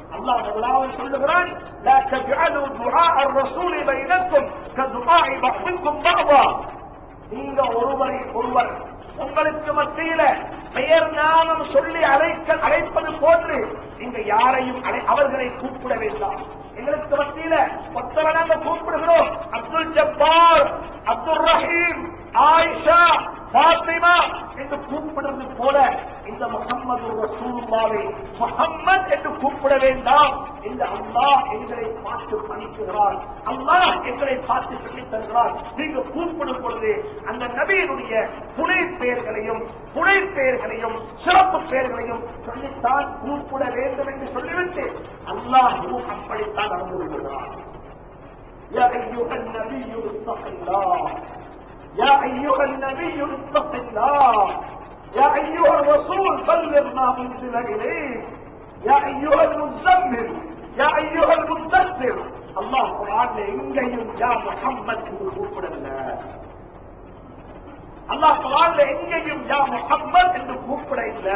S1: அல்லாஹ் முதலாவது சொல்லுகிறான் لا تجعلوا دعاء الرسول بينكم كدعاء بعضكم بعضا நீங்க ஒருவரை ஒருவர் உங்களுக்கு மத்தியில பெயர் நாமம் சொல்லி அழைக்க அழைப்பது போன்று நீங்க யாரையும் அழை- அவர்களை கூப்பிட வேண்டாம் எங்களுக்கு மத்தியில ஒருத்தரை நாங்க கூப்பிடுகிறோம் அப்துல் ஜப்பார் அப்துல் ரஹீம் ஆயிஷா பாத்திமா என்று கூப்பிடுவது போல இந்த முகம்மது ரசூலுல்லாவை முகம்மது என்று கூப்பிட வேண்டாம் இந்த அல்லாஹ் எங்களை பார்த்து பணிக்குகிறார் அல்லாஹ் எங்களை பார்த்து சொல்லித் தருகிறார் நீங்க கூப்பிடும் பொழுது அந்த நபியினுடைய புனை பெயர்களையும் புனை பெயர்களையும் சிறப்பு பெயர்களையும் சொல்லித்தான் கூப்பிட வேண்டும் என்று சொல்லிவிட்டு அல்லாஹும் அப்படித்தான் நடந்து கொள்கிறார் يا أيها النبي اتق الله يا أيها النبي اتق الله يا أيها الرسول بلغ ما أنزل إليك يا أيها المزمل يا أيها المدثر الله قرآن எங்கேயும் يا محمد என்று கூப்பிடல அல்லாஹ் குரான்ல எங்கேயும் யா முஹம்மத் என்று கூப்பிட இல்ல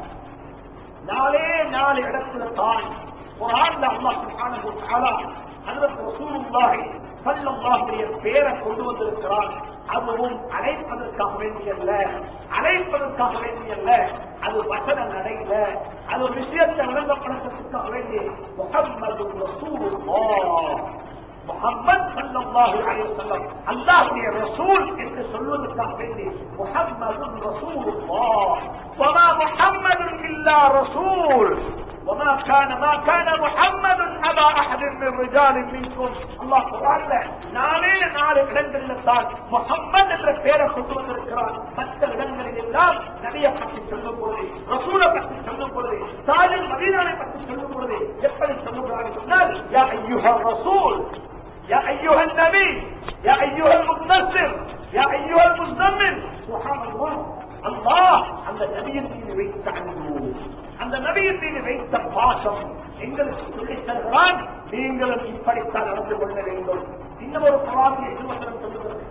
S1: நாலே நாலு இடத்துல தான் குரான்ல அல்லாஹ் சுப்ஹானஹு வ தஆலா ஹஜ்ரத் ரசூலுல்லாஹி ஸல்லல்லாஹுடைய பேரை கொண்டு வந்திருக்கிறார் அதுவும் அழைப்பதற்காக வேண்டியல்ல அழைப்பதற்காக வேண்டியல்ல அது வசன நடையில அது ஒரு விஷயத்தை விளங்கப்படுத்துறதுக்காக வேண்டி முஹம்மது ரசூலுல்லாஹ் முஹம்மத் ஸல்லல்லாஹு அலைஹி வஸல்லம் அல்லாஹ்வுடைய ரசூல் என்று சொல்வதற்காக வேண்டி முஹம்மது ரசூலுல்லாஹ் வமா முஹம்மது இல்லா ரசூல் وما كان ما كان محمد ابا احد من رجال منكم الله قرآن நாலே நாலு இடங்களில் தான் முகம்மது என்ற பெயரை கொண்டு வந்திருக்கிறார் மற்ற இடங்களில் எல்லாம் நபியை பற்றி சொல்லும் பொழுது ரசூலை பற்றி சொல்லும் பொழுது தாஜல் மதீனாவை பற்றி சொல்லும் பொழுது எப்படி சொல்லுகிறார்கள் சொன்னால் யா ஐயுஹா ரசூல் يا أيها النبي يا أيها المدثر يا أيها المزمل سبحان الله الله அந்த நபியின் மீது வைத்த அன்பு அந்த நபியின் மீது வைத்த பாசம் எங்களுக்கு சொல்லித் தருகிறான் நீங்களும் இப்படித்தான் நடந்து கொள்ள வேண்டும் இன்னும் ஒரு பராதியை திருவசனம் சொல்லுகிறது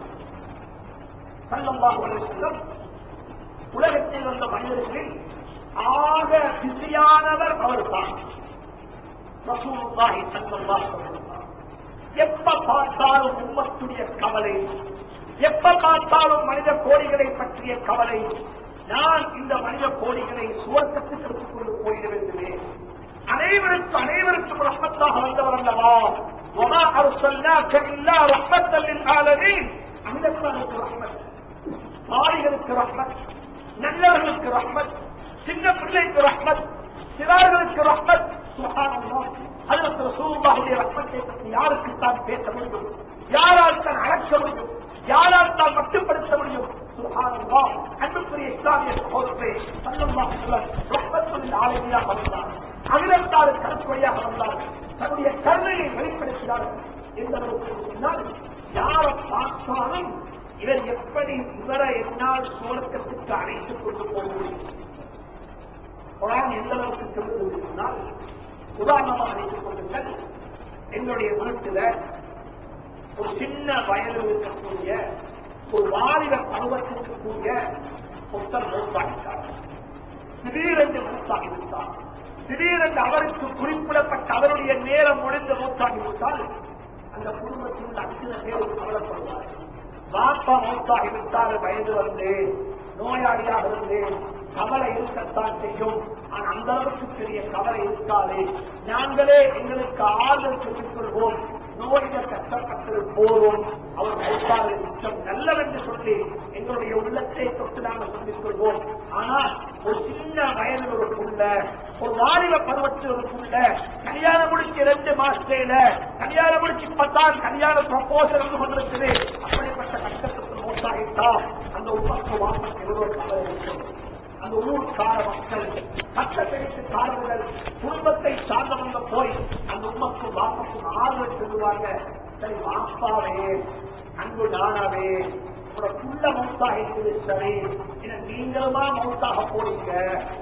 S1: சல்லல்லாஹு அலைஹி வஸல்லம் உலகத்தில் வந்த மனிதர்களில் ஆக பிஸியானவர் அவர்தான் ரசூலுல்லாஹி ஸல்லல்லாஹு அலைஹி வஸல்லம் எப்ப பார்த்தாலும் உம்மத்துடைய கவலை எப்ப பார்த்தாலும் மனித கோடிகளை பற்றிய கவலை நான் இந்த மனித கோடிகளை சுவர்க்கத்துக்கு எடுத்துக் கொண்டு போயிட வேண்டுமே அனைவருக்கும் அனைவருக்கும் ரஹ்மத்தாக வந்தவர் அல்லவா وما أرسلناك إلا رحمة للعالمين அமிதத்தானுக்கு ரஹ்மத் பாரிகளுக்கு ரஹ்மத் நல்லவர்களுக்கு ரஹ்மத் சின்ன பிள்ளைக்கு ரஹ்மத் சிறார்களுக்கு ரஹ்மத் சுஹானல்லாஹ் அதற்கு ரசூலுல்லாஹுடைய ரஹ்மத்தை பற்றி யாருக்கு தான் பேச முடியும் யாரால் தான் அழைக்க முடியும் யாரால் தான் மட்டுப்படுத்த முடியும் சுஹானல்லாஹ் அன்புக்குரிய இஸ்லாமிய சகோதரத்தை சல்லல்லாஹு அலைஹி வஸல்லம் ரஹ்மத்துல் ஆலமீனாக வந்தார் அகிலத்தாறு கருத்துறையாக வந்தார் தன்னுடைய கருணையை வெளிப்படுத்தினார்கள் எந்த அளவுக்கு சொன்னால் யாரை பார்த்தாலும் இவர் எப்படி இவரை என்னால் சுவர்க்கத்துக்கு அழைத்துக் கொண்டு போக முடியும் குரான் எந்த அளவுக்கு சொல்லுது சொன்னால் உதாரணமாக அழைத்துக் கொள்ளுங்கள் என்னுடைய வீட்டுல ஒரு சின்ன வயதில் இருக்கக்கூடிய ஒரு வாலிப பருவத்திற்கு கூடிய ஒருத்தர் மூத்தாகிட்டார் திடீரென்று மூத்தாகிவிட்டார் திடீரென்று அவருக்கு குறிப்பிடப்பட்ட அவருடைய நேரம் முடிந்து மூத்தாகிவிட்டால் அந்த குடும்பத்தில் உள்ள அத்தனை பேர் கவலைப்படுவார் பாப்பா மூத்தாகிவிட்டால் வயது வந்து நோயாளியாக இருந்தேன் கவலை இருக்கத்தான் செய்யும் ஆனா அந்த அளவுக்கு பெரிய கவலை இருக்காது நாங்களே எங்களுக்கு ஆறுதல் சொல்லிக் கொள்வோம் நோய்கள் கஷ்டப்பட்டது போதும் அவர் மௌத்தாறு மிச்சம் நல்லவென்று சொல்லி எங்களுடைய உள்ளத்தை தொட்டு நாங்கள் சொல்லிக் கொள்வோம் ஆனால் ஒரு சின்ன வயதில் ஒரு புள்ள ஒரு வாலிப பருவத்தில் ஒரு புள்ள கல்யாணம் முடிச்சு ரெண்டு மாசத்துல கல்யாணம் முடிச்சு இப்பதான் கல்யாண ப்ரப்போசல் வந்து கொண்டிருக்குது அப்படிப்பட்ட கஷ்டத்துக்கு மோசாகிட்டா அந்த உமக்கு வாசல் எவ்வளவு கவலை இருக்கும் அந்த ஊருக்கார மக்கள் கஷ்டப்பெடுத்துக்காரர்கள் குடும்பத்தை சார்ந்தவங்க போய் அந்த உமக்கும் வாப்பக்கும் ஆறுதல் சொல்லுவாங்க சரி வாப்பாவே அன்பு நானாவே உங்களோட புள்ள மௌத்தாக இருக்குது சரி என நீங்களுமா மௌத்தாக போறீங்க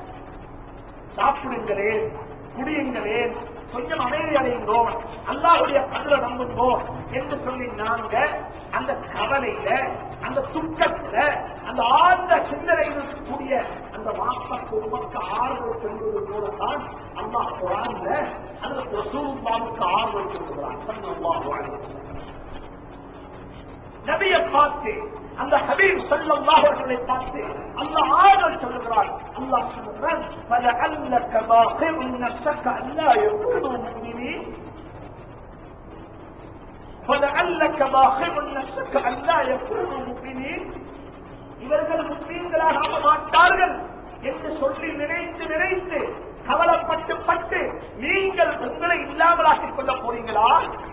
S1: சாப்பிடுங்களே குடியுங்களே கொஞ்சம் அமைதி அடையுங்கோ அல்லாஹுடைய பதில நம்புங்கோ என்று சொல்லி நாங்க அந்த கவலையில அந்த துக்கத்துல அந்த ஆழ்ந்த சிந்தனையில் இருக்கக்கூடிய அந்த வாப்ப குடும்பத்தை ஆறுதல் சொல்வது போலதான் அல்லாஹ் குரான்ல அதற்கு ரசூலுல்லாவுக்கு ஆர்வம் கொடுக்கிறான் ஸல்லல்லாஹு அலைஹி வஸல்லம் நபியை பார்த்து அந்த ஹபீப் ஸல்லல்லாஹு அலைஹி பார்த்து அல்லாஹ் ஆறுதல் சொல்லுகிறான் அல்லாஹ் சொல்லுகிறான் فَلَعَلَّكَ بَاخِعٌ نَفْسَكَ أَلَّا يَكُونُوا مُؤْمِنِينَ فَلَعَلَّكَ بَاخِعٌ نَفْسَكَ أَلَّا يَكُونُوا مُؤْمِنِينَ இவர்கள் முஸ்லீம்களாக ஆக மாட்டார்கள் என்று சொல்லி நினைத்து நினைத்து கவலைப்பட்டு பட்டு நீங்கள் உங்களை இல்லாமலாக்கிக் கொள்ள போறீங்களா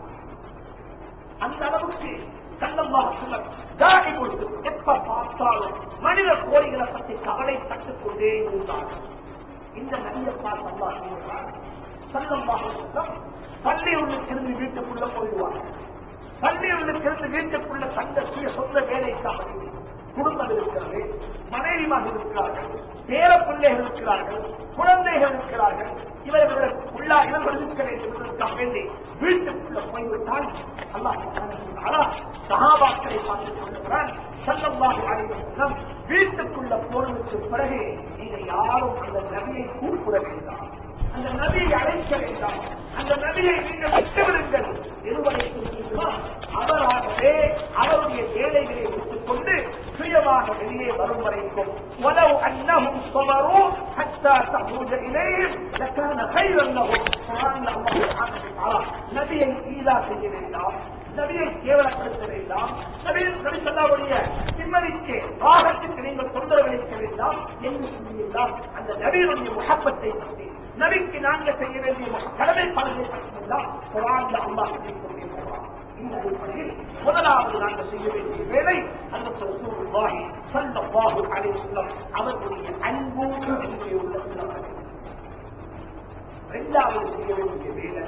S1: அந்த அளவுக்கு சல்லல்லாஹு அலைஹி வஸல்லம் தாயிமுல் எப்ப பார்த்தாலும் மனித கோரிகளை பற்றி கவலைப்பட்டுக் கொண்டே இருந்தார்கள் இந்த நபியை பார்த்து அல்லாஹ் சொல்கிறார் சல்லல்லாஹு அலைஹி வஸல்லம் பள்ளி உள்ளிருந்து வீட்டுக்குள்ள போயிடுவாங்க பள்ளி உள்ளிருந்து வீட்டுக்குள்ள தந்த சுய சொந்த வேலைக்காக குடும்பம் இருக்கிறது மனைவிமாக இருக்கிறார்கள் பேர பிள்ளைகள் இருக்கிறார்கள் குழந்தைகள் இருக்கிறார்கள் இவர்களுக்கு உள்ளா இவர்கள் இருக்க வேண்டும் என்பதற்காக வேண்டி வீட்டுக்குள்ள போய்விட்டால் அல்லாஹ் சுப்ஹானஹு சஹாபாக்களை பார்த்து சொல்லுகிறான் சல்லல்லாஹு அலைஹி வஸல்லம் வீட்டுக்குள்ள போனதுக்கு பிறகு நீங்க யாரும் அந்த நபியை கூப்பிட வேண்டாம் அந்த நபியை அழைக்க வேண்டாம் அந்த நபியை நீங்கள் விட்டுவிடுங்கள் எதுவரை சொல்கிறீர்களோ அவராகவே அவருடைய வேலைகளை விட்டுக் கொண்டு சுயமாக வெளியே வரும் வரைக்கும் ولو أنهم صبروا حتى تخرج إليهم لكان خيرا لهم قرآن الله سبحانه وتعالى நபியை ஈதா செய்ய வேண்டாம் நபியை கேவலப்படுத்த வேண்டாம் நபியின் நபிசல்லாவுடைய நிம்மதிக்கு வாகத்துக்கு நீங்கள் தொந்தரவளிக்க வேண்டாம் என்று சொல்லியிருந்தால் அந்த நபியினுடைய முகப்பத்தை பற்றி நபிக்கு நாங்கள் செய்ய வேண்டிய கடமைப்பாடுகளை பற்றியெல்லாம் குரான் அல்லாஹ் சொல்லிக் கொண்டிருக்கிறார் இந்த அடிப்படையில் முதலாவது நாங்கள் செய்ய வேண்டிய வேலை அந்த ரசூலுல்லாஹி ஸல்லல்லாஹு அலைஹி வஸல்லம் அவர்களுடைய அன்பு என்னுடைய உள்ளத்தில் வர வேண்டும். இரண்டாவது செய்ய வேண்டிய வேலை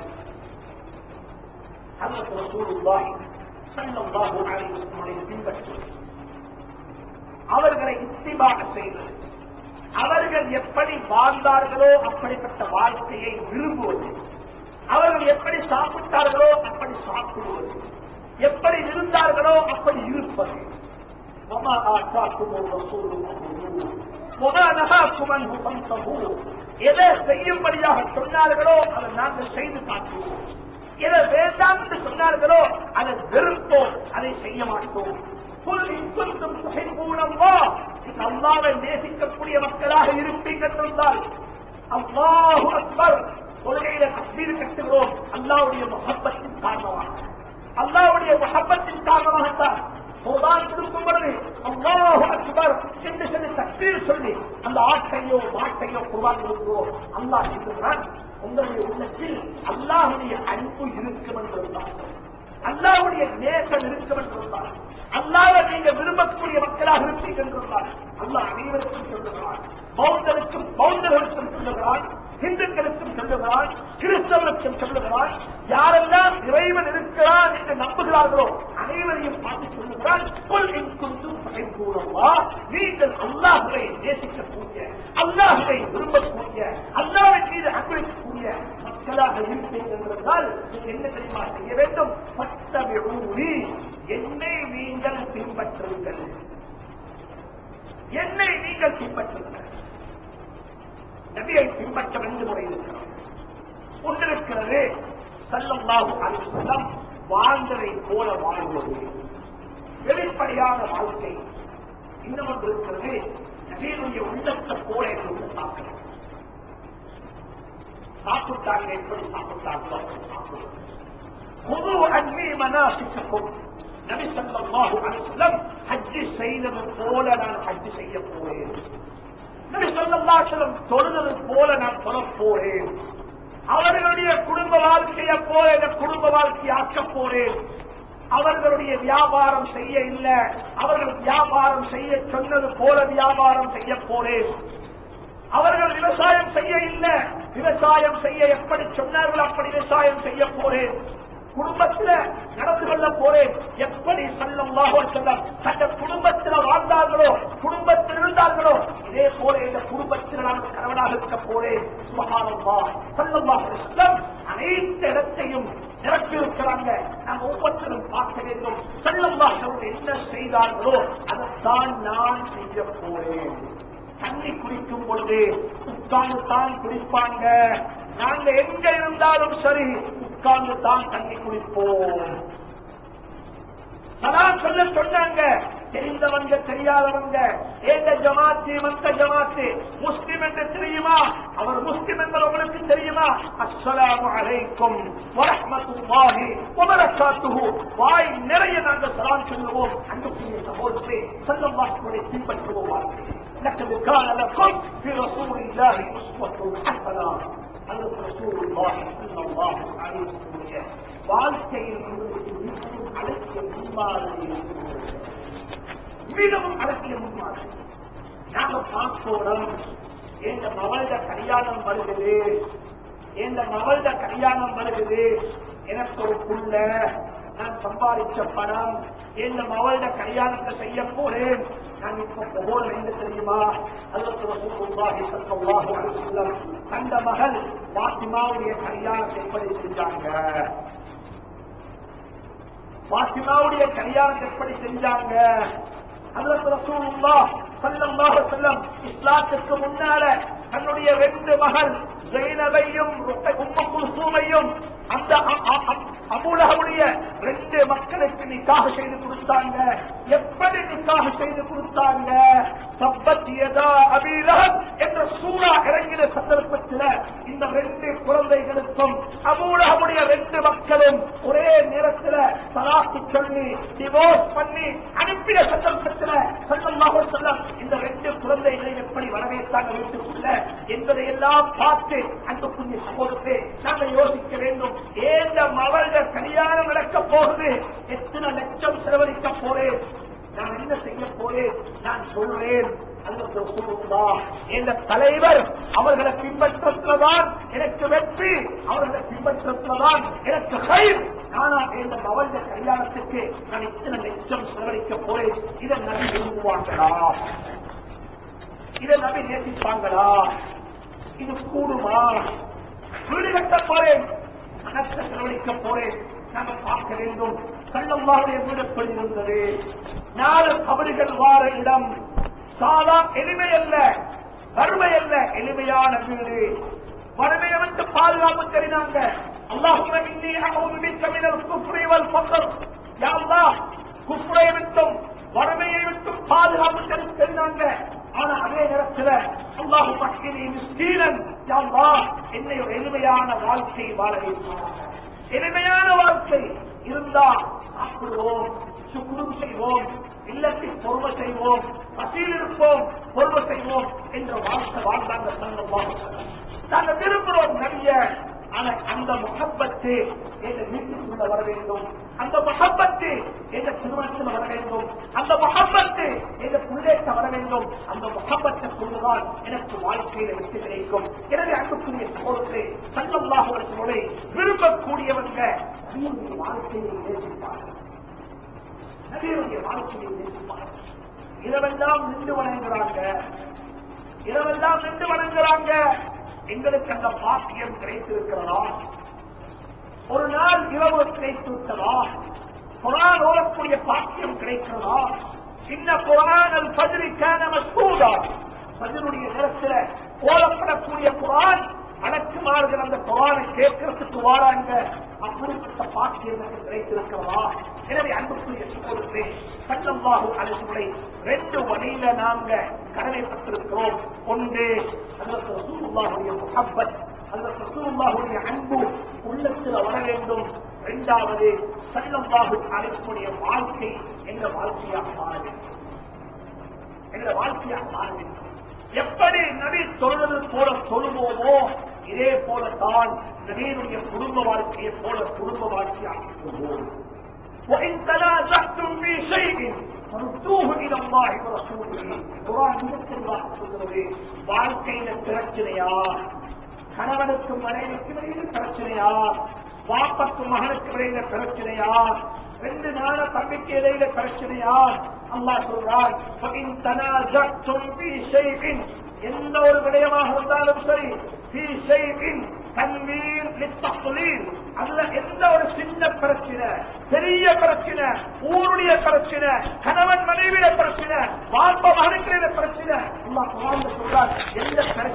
S1: அந்த ரசூலுல்லாஹி ஸல்லல்லாஹு அலைஹி வஸல்லம் பின்பற்றுவது அவர்களை இத்திபாக செய்வது அவர்கள் எப்படி வாழ்ந்தார்களோ அப்படிப்பட்ட வாழ்க்கையை விரும்புவது அவர்கள் எப்படி சாப்பிட்டார்களோ அப்படி சாப்பிடுவது எப்படி இருந்தார்களோ அப்படி இருப்பது وما آتاكم الرسول فخذوه وما نهاكم عنه فانتهوا எதை செய்யும்படியாக சொன்னார்களோ அதை நாங்கள் செய்து காட்டுவோம் எதை வேண்டாம் என்று சொன்னார்களோ அதை வெறுப்போம் அதை செய்ய மாட்டோம் قل إن كنتم تحبون الله إن அல்லாவை நேசிக்கக்கூடிய மக்களாக இருப்பீர்கள் என்றால் அல்லாஹு அக்பர் கொள்கையில தஸ்மீர் கட்டுகிறோம் அல்லாவுடைய முகப்பத்தின் காரணமாக அல்லாவுடைய முகப்பத்தின் காரணமாகத்தான் குர்பான் கொடுக்கும் பொழுது அல்லாஹு அக்பர் என்று சொல்லி தஸ்மீர் சொல்லி அந்த ஆட்டையோ மாட்டையோ குர்பான் கொடுக்கிறோம் அல்லாஹ் சொல்லுகிறான் உங்களுடைய உள்ளத்தில் அல்லாஹுடைய அன்பு இருக்கும் என்றிருந்தார் அல்லாஹுடைய நேசம் இருக்கும் என்றிருந்தார் அல்லாத நீங்க விரும்பக்கூடிய மக்களாக இருப்பீர்கள் என்றால் அல்லாஹ் அனைவருக்கும் சொல்லுகிறான் பௌத்தருக்கும் பௌத்தர்களுக்கும் சொல்லுகிறான் இந்துக்களுக்கும் சொல்லுகிறான் கிறிஸ்தவருக்கும் சொல்லுகிறான் யாரெல்லாம் இறைவன் இருக்கிறான் என்று நம்புகிறார்களோ அனைவரையும் பார்த்து சொல்லுகிறான் "குல் இன் குன்தும் துஹிப்பூனல்லா", நீங்கள் அல்லாஹுவை நேசிக்கக்கூடிய அல்லாஹுவை விரும்பக்கூடிய அல்லாஹ்வின் மீது அன்பளிக்கக்கூடிய மக்களாக இருப்பீர்கள் என்றால் நீங்கள் என்ன தெரியுமா செய்ய வேண்டும் பத்தவிழூரி என்னை நீங்கள் பின்பற்றுங்கள் என்னை நீங்கள் பின்பற்றுங்கள் நபியை பின்பற்ற ரெண்டு முறை இருக்கிறோம் ஒன்று இருக்கிறது சல்லல்லாஹு அலைஹி வஸல்லம் வாழ்ந்ததை போல வாழ்வது வெளிப்படையான வாழ்க்கை இன்னும் ஒன்று இருக்கிறது நபியினுடைய உள்ளத்தை போல என்று பார்க்கிறோம் சாப்பிட்டாங்க எப்படி சாப்பிட்டாங்களோ அப்படி சாப்பிடுவோம் பொது அன்னி மனாசிக்கும் நபி ஸல்லல்லாஹு அலைஹி வஸல்லம் ஹஜ் செய்தது போல நான் ஹஜ் செய்ய போறேன் நபி ஸல்லல்லாஹு அலைஹி வஸல்லம் தொழுதது போல நான் தொழப் போறேன் அவர்களுடைய குடும்ப வாழ்க்கையை போல இந்த குடும்ப வாழ்க்கையை ஆக்கப் போறேன் அவர்களுடைய வியாபாரம் செய்ய இல்ல அவர்கள் வியாபாரம் செய்ய சொன்னது போல வியாபாரம் செய்ய போறேன் அவர்கள் விவசாயம் செய்ய இல்ல விவசாயம் செய்ய எப்படி சொன்னார்கள் அப்படி விவசாயம் செய்ய போறேன் குடும்பத்துல நடந்து கொள்ள போறேன் எப்படி செல்லம் செல்லம் தந்த குடும்பத்தில் வாழ்ந்தார்களோ குடும்பத்தில் இருந்தார்களோ இதே போல இந்த குடும்பத்தில் நான் கணவனாக இருக்க போறேன் சுபகானம்மா செல்லம் செல்லம் அனைத்து இடத்தையும் நிரப்பியிருக்கிறாங்க நாம் ஒவ்வொருத்தரும் பார்க்க வேண்டும் செல்லம் என்ன செய்தார்களோ அதைத்தான் நான் செய்ய போறேன் தண்ணி குடிக்கும் பொழுது உட்கார்ந்து தான் குடிப்பாங்க நாங்க எங்க இருந்தாலும் சரி உட்கார்ந்து தான் தண்ணி குடிப்போம் சலாம் சொல்ல சொன்னாங்க தெரிந்தவங்க தெரியாதவங்க ஏந்த ஜமாத்து மத்த ஜமாத்து முஸ்லிம் என்று தெரியுமா அவர் முஸ்லிம் என்பது உங்களுக்கு தெரியுமா அஸ்ஸலாமு அலைக்கும் வரஹ்மத்துல்லாஹி வபரகாத்துஹு வாய் நிறைய நாங்கள் சலாம் சொல்லுவோம் அன்புக்குரிய சகோதரே ஸல்லல்லாஹு பின்பற்றுவோம் வாழ்க்கை لقد كان لكم في رسول الله أسوة حسنة حضرت رسول الله صلى الله عليه وسلم வாழ்க்கையில் உங்களுக்கு மிகவும் அலட்சிய முன்மாதிரி மிகவும் அலட்சிய முன்மாதிரி நாங்க பார்ப்போம் எந்த மவள்ட கல்யாணம் வருகிறது எந்த மவள்ட கல்யாணம் வருகிறது எனக்கு ஒரு புள்ள நான் சம்பாதிச்ச பணம் எந்த மவள்ட கல்யாணத்தை செய்ய போறேன் நான் இப்ப போல என்ன தெரியுமா அதற்கு ரசூலுல்லாஹி ஸல்லல்லாஹு அலைஹி வஸல்லம் அந்த மகள் பாத்திமாவுடைய கல்யாணத்தை எப்படி செஞ்சாங்க பாத்திமாவுடைய கல்யாணம் எப்படி செஞ்சாங்க அதற்கு ரசூலுல்லாஹ் ஸல்லல்லாஹு அலைஹி வஸல்லம் இஸ்லாத்துக்கு முன்னால தன்னுடைய ரெண்டு மகள் ஜெயினபையும் உம்மு குல்சூமையும் அந்த அ- அ- அ- அபூலகவுடைய ரெண்டு மக்களுக்கு நிக்காக செய்து கொடுத்தாங்க எப்படி நிக்காக செய்து கொடுத்தாங்க சப்பத்தியதா அபீலகம் என்ற சூறா இறங்கின சந்தர்ப்பத்தில் இந்த ரெண்டு குழந்தைகளுக்கும் அபூலகவுடைய ரெண்டு மக்களும் ஒரே நேரத்தில் தலாக்கு சொல்லி டிவோர்ஸ் பண்ணி அனுப்பின சந்தர்ப்பத்தில் சல்லல்லாஹு செல்லம் இந்த ரெண்டு குழந்தைகளை எப்படி வரவேற்றாங்க வீட்டுக்குள்ள என்பதை எல்லாம் பார்த்து அன்புக்குரிய சகோதரத்தை நாங்கள் யோசிக்க வேண்டும் ஏந்த மவள்ட கல்யாணம் நடக்க போகுது எத்தனை லட்சம் செலவழிக்க போறேன் நான் என்ன செய்ய போறேன் நான் சொல்றேன் அல்லது ரசூலுல்லா, என்ற தலைவர் அவர்களை பின்பற்றத்துலதான் எனக்கு வெற்றி அவர்களை பின்பற்றத்துலதான் எனக்கு கயிர் நானா இந்த மவள்ட கல்யாணத்துக்கு நான் இத்தனை லட்சம் செலவழிக்க போறேன் இதை நம்பி விரும்புவாங்களா இதை நம்பி நேசிப்பாங்களா இது கூடுமா வீடு கட்ட போறேன் பணத்தை செலவழிக்க போறேன் நாம பார்க்க வேண்டும் கள்ளம்மாவுடைய வீடு எப்படி இருந்தது நாலு கபடிகள் வார இடம் சாதா எளிமை அல்ல வறுமை அல்ல எளிமையான வீடு வறுமையை விட்டு பாதுகாப்பு தெரிந்தாங்க அல்லாஹுமே இன்னி அகவுது மிக்க மினல் குஃப்ரி வல் ஃபக்ர் யா அல்லாஹ் குஃப்ரை விட்டும் வறுமையை விட்டும் பாதுகாப்பு தெரி- தெரிந்தாங்க ஆனா அதே நேரத்தில் அல்லாஹு பக்கினி மிஸ்கீனன் யா அல்லாஹ் என்னை ஒரு எளிமையான வாழ்க்கை வாழ வைப்பாயாக எளிமையான வாழ்க்கை இருந்தா சாப்பிடுவோம் சுக்குரும் செய்வோம் இல்லத்தில் பொறுமை செய்வோம் பசியில் இருப்போம் பொறுமை செய்வோம் என்ற வாழ்க்கை வாழ்ந்தாங்க சங்கமாக நாங்கள் விரும்புகிறோம் நிறைய ஆனா அந்த முகப்பத்து எங்க வீட்டுக்குள்ள வர வேண்டும் அந்த முகப்பத்து எங்க திருமணத்தில் வர வேண்டும் அந்த முகப்பத்து எங்க புள்ளேட்ட வர வேண்டும் அந்த முகப்பத்தை கொண்டுதான் எனக்கு வாழ்க்கையில வெற்றி கிடைக்கும் எனவே அன்புக்குரிய சகோதரத்தை சங்கமாக முறை விரும்பக்கூடியவங்க நபியுடைய வாழ்க்கையை நேசிப்பார்கள் நபியுடைய வாழ்க்கையை நேசிப்பார்கள் இரவெல்லாம் நின்று வணங்குறாங்க இரவெல்லாம் நின்று வணங்குறாங்க எங்களுக்கு அந்த பாக்கியம் கிடைத்திருக்கிறதா ஒரு நாள் இரவு கிடைத்து விட்டதா குரான் ஓடக்கூடிய பாக்கியம் கிடைக்கிறதா இன்ன குரான் அல் பஜரிக்கான மசூதா பஜருடைய நேரத்தில் ஓடப்படக்கூடிய குரான் அடக்குமாறுகள் அந்த குரானை கேட்கறதுக்கு வாராங்க அப்படிப்பட்ட பாக்கியம் எனக்கு கிடைத்திருக்கிறதா எனவே அன்புக்குரிய சகோதரத்தை சட்டம்பாகு அழைப்புகளை ரெண்டு வழியில நாங்க கடமைப்பட்டிருக்கிறோம் ஒன்று அதற்கு ரசூலுல்லாஹுடைய முஹப்பத் அதற்கு ரசூலுல்லாஹுடைய அன்பு உள்ளத்தில் வர வேண்டும் இரண்டாவது சல்லல்லாஹு அழைப்புடைய வாழ்க்கை என்ற வாழ்க்கையாக மாற வேண்டும் என்ற வாழ்க்கையாக மாற வேண்டும் எப்படி நபி சொல்வது போல சொல்லுவோமோ இதே போலத்தான் நபியினுடைய குடும்ப வாழ்க்கையை போல குடும்ப வாழ்க்கையாக சொல்லுவோம் وإن تنازعتم في شيء فردوه إلى الله ورسوله குர்ஆன் الله சொல்கிறது வாழ்க்கையில பிரச்சனையா கணவனுக்கும் மனைவிக்கும் இடையில பிரச்சனையா பாப்பக்கும் மகனுக்கு இடையில பிரச்சனையா ரெண்டு நாள தம்பிக்கு இடையில பிரச்சனையா அல்லாஹ் சொல்றார் فإن تنازعتم في شيء எந்த ஒரு விடயமாக இருந்தாலும் சரி في شيء تنوير للتقليل அதுல எந்த ஒரு சின்ன பிரச்சனை பெரிய பிரச்சனை ஊருடைய பிரச்சனை கணவன் மனைவியில பிரச்சனை வாழ்ப்ப மகனுக்கிற பிரச்சனை அல்லாஹ் குர்ஆன்ல சொல்றார் எந்த பிரச்சனை வந்தாலும்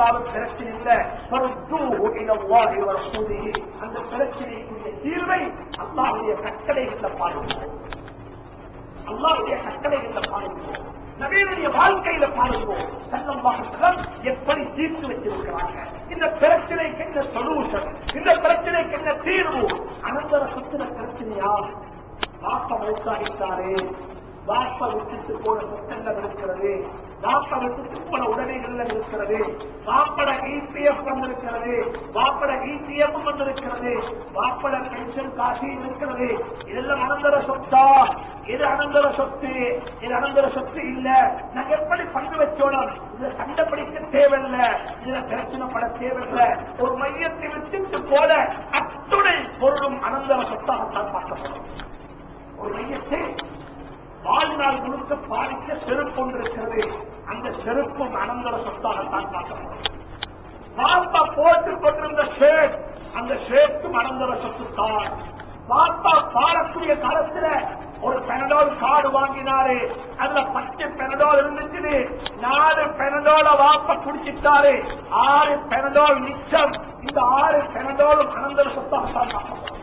S1: இருந்தாலும் பிரச்சனை இல்லை فَرُدُّوهُ إِلَى اللَّهِ وَرَسُولِهِ. அந்த பிரச்சனைக்குரிய தீர்வை அல்லாஹ்வுடைய கட்டளைகளில் பாருங்கள் அல்லாஹ்வுடைய கட்டளைகளில் பாருங்கள் நபீனுடைய வாழ்க்கையில பாருங்கள் சல்லல்லாஹு எப்படி தீர்த்து வச்சிருக்கிறாங்க இந்த பிரச்சனைக்கு என்ன சொல்யூஷன் இந்த பிரச்சனைக்கு என்ன தீர்வு அனந்தர சுத்தின பிரச்சனையா வாப்ப மௌத்தாகிட்டாரே வாப்ப விட்டுட்டு போன புத்தகம் இருக்கிறது வாப்ப விட்டுட்டு போன உடமைகள்ல இருக்கிறது வாப்பட இபிஎஃப் வந்திருக்கிறது வாப்பட இபிஎஃப் வந்திருக்கிறது வாப்பட பென்ஷன் காசு இருக்கிறது இதெல்லாம் அனந்தர சொத்தா இது அனந்தர சொத்து இது அனந்தர சொத்து இல்ல நாங்க எப்படி பங்கு வச்சோம் இதுல சண்டை பிடிக்க தேவையில்ல இதுல பிரச்சனைப்பட தேவையில்ல ஒரு மையத்தை விட்டுட்டு போல அத்துணை பொருளும் அனந்தர சொத்தாகத்தான் பார்க்கப்படும் ஒரு மையத்தை வாழ்நாள் முழுக்க பாதிக்க செருப்பு ஒன்று இருக்கிறது அந்த செருப்பும் அனந்தர சொத்தாகத்தான் பார்க்கப்படும் பாப்பா போட்டுக் கொண்டிருந்த ஷேட் அந்த ஷேட்டும் அனந்தர சொத்து தான் பாப்பா பாடக்கூடிய காலத்துல ஒரு பெனடால் கார்டு வாங்கினாரு அதுல பத்து பெனடால் இருந்துச்சு நாலு பெனடால வாப்ப குடிச்சிட்டாரு ஆறு பெனடால் மிச்சம் இந்த ஆறு பெனடாலும் அனந்தர சொத்தாகத்தான் பார்க்கப்படும்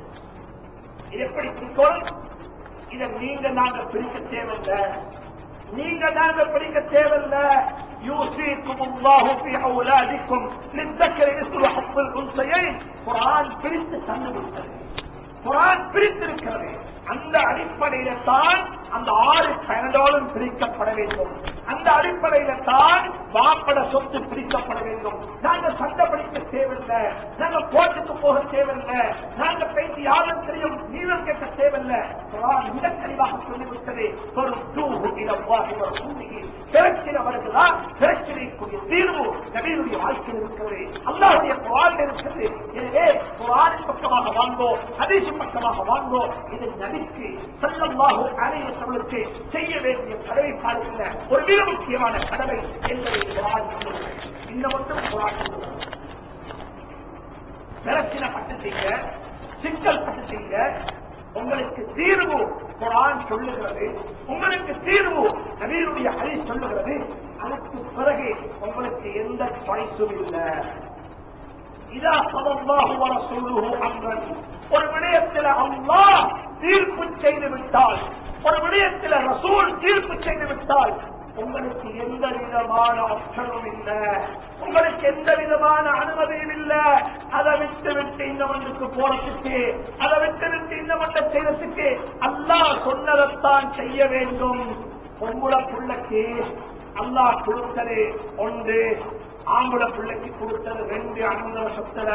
S1: இது எப்படி பிரிக்கணும் இதை நீங்க நாங்க பிரிக்க தேவையில்லை நீங்க நாங்க பிரிக்க தேவையில்ல யூசிக்கும் அல்லாஹு ஃபி அவுலாதிக்கும் லித்தக்கரி இஸ்ரு ஹப்புல் உன்சையின் குர்ஆன் பிரித்து தந்து விட்டது குர்ஆன் பிரித்திருக்கிறது அந்த அடிப்படையில தான் அந்த ஆறு பயனடாலும் பிரிக்கப்பட வேண்டும் அந்த அடிப்படையில தான் வாப்பட சொத்து பிரிக்கப்பட வேண்டும் நாங்க சண்டை பிடிக்க தேவையில்லை நாங்க கோர்ட்டுக்கு போக தேவையில்லை நாங்க பேசி யாரும் தெரியும் நீளம் கேட்க தேவையில்லை குர்ஆன் மிக தெளிவாக சொல்லிவிட்டது பொறுத்தூஹு இலல்லாஹி வ ரசூலிஹி பிரச்சனை வருகிறதா பிரச்சனைக்குரிய தீர்வு நபியுடைய வாழ்க்கையில் இருக்கிறது அல்லாஹ்வுடைய குர்ஆன் இருக்கிறது எனவே குர்ஆனின் பக்கமாக வாங்கோ ஹதீஸ் பக்கமாக வாங்கோ இது நபிக்கு ஸல்லல்லாஹு அலைஹி வஸல்லுக்கு செய்ய வேண்டிய கடமை பாருங்க ஒரு மிக முக்கியமான கடமை என்பதை குர்ஆன் சொல்லுகிறது இந்த மட்டும் குர்ஆன் சொல்லுகிறது பிரச்சனை பட்டு செய்ய சிக்கல் பட்டு செய்ய உங்களுக்கு தீர்வு குரான் சொல்லுகிறது உங்களுக்கு தீர்வு நபீருடைய ஹதீஸ் சொல்லுகிறது அதற்கு பிறகு உங்களுக்கு எந்த சாய்ஸும் இல்லை இதா சதல்லாஹு வ ரசூலுஹு அம்ரன் ஒரு விடயத்தில் அல்லாஹ் தீர்ப்பு செய்து விட்டால் ஒரு விடயத்தில் ரசூல் தீர்ப்பு செய்து விட்டால் உங்களுக்கு எந்த விதமான ஆப்ஷனும் இல்ல உங்களுக்கு எந்த விதமான அனுமதியும் இல்ல அதை விட்டு விட்டு இந்த மண்ணுக்கு போறதுக்கு அதை விட்டு விட்டு இந்த மண்ணை செய்யறதுக்கு அல்லாஹ் சொன்னதைத்தான் செய்ய வேண்டும் பொம்புள புள்ளக்கு அல்லாஹ் கொடுத்தது ஒன்று ஆம்புல பிள்ளைக்கு கொடுத்தது ரெண்டு அனந்தர சொத்தல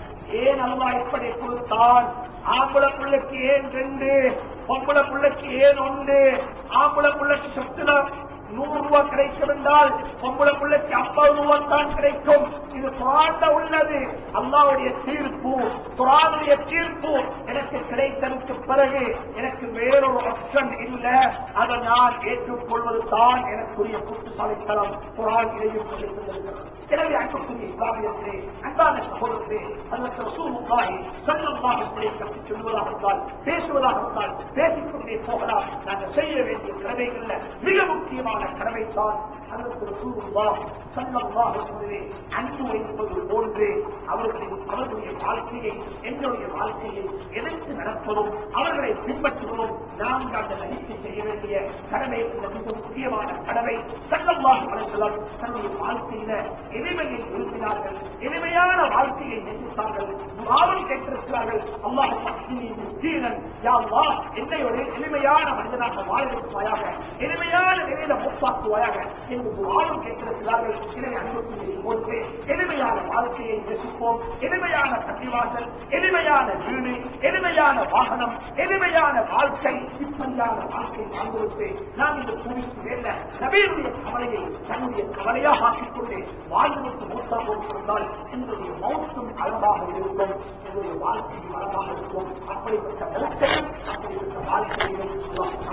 S1: ஏன் அல்லா இப்படி கொடுத்தான் ஆம்புல பிள்ளைக்கு ஏன் ரெண்டு பொம்புல பிள்ளைக்கு ஏன் ஒன்று ஆம்புல பிள்ளைக்கு சொத்துல நூறு ரூபாய் கிடைக்கும் என்றால் பொம்பளை பிள்ளைக்கு ஐம்பது ரூபாய் தான் கிடைக்கும் இது குரான்ல உள்ளது அல்லாவுடைய தீர்ப்பு குரானுடைய தீர்ப்பு எனக்கு கிடைத்ததுக்கு பிறகு எனக்கு வேறொரு ஆப்ஷன் இல்ல அதை நான் ஏற்றுக்கொள்வது தான் எனக்குரிய புத்திசாலித்தனம் குரான் இதையும் சொல்லித் தந்திருக்கிறது எனவே அன்புக்குரிய இஸ்லாமியத்திலே அன்பான சகோதரத்திலே அதற்கு ரசூலுல்லாஹி ஸல்லல்லாஹு அலைஹி வஸல்லம் சொல்வதாக இருந்தால் பேசுவதாக இருந்தால் பேசிக்கொண்டே போகலாம் நாங்கள் செய்ய வேண்டிய கடமைகள்ல மிக முக்கியமான கடமை தான் அதற்கு ரசூலுல்லாஹ் ஸல்லல்லாஹு அலைஹி வஸல்லம் அன்பு வைப்பது போன்று அவர்களின் அவர்களுடைய வாழ்க்கையை என்னுடைய வாழ்க்கையை எதிர்த்து நடப்பதும் அவர்களை பின்பற்றுவதும் நாங்கள் அந்த நடிக்கை செய்ய வேண்டிய கடமை இந்த மிக முக்கியமான கடமை ஸல்லல்லாஹு அலைஹி வஸல்லம் தன்னுடைய வாழ்க்கையில எளிமையை விரும்பினார்கள் எளிமையான வாழ்க்கையை நேசித்தார்கள் துஆவும் கேட்டிருக்கிறார்கள் அல்லாஹ் தீனன் யா அல்லாஹ் என்னை ஒரு எளிமையான மனிதனாக வாழ வைப்பாயாக எளிமையான நிலையில மூப்பாக்குவாயாக என்று துஆவும் கேட்டிருக்கிறார்கள் எனவே அன்புக்குரிய போன்று எளிமையான வாழ்க்கையை நேசிப்போம் எளிமையான பள்ளிவாசல் எளிமையான வீடு எளிமையான வாகனம் எளிமையான வாழ்க்கை இப்படியான வாழ்க்கை வாழ்ந்துவிட்டு நாம் இந்த பூமிக்கு வேண்ட நபீருடைய கவலையை தன்னுடைய கவலையாக ஆக்கிக் கொண்டு வாழ்ந்துவிட்டு மூத்தாக இருந்தால் என்னுடைய மௌத்தும் அழகாக இருக்கும் என்னுடைய வாழ்க்கையும் அழகாக இருக்கும் அப்படிப்பட்ட மௌத்தையும் அப்படிப்பட்ட வாழ்க்கையிலும்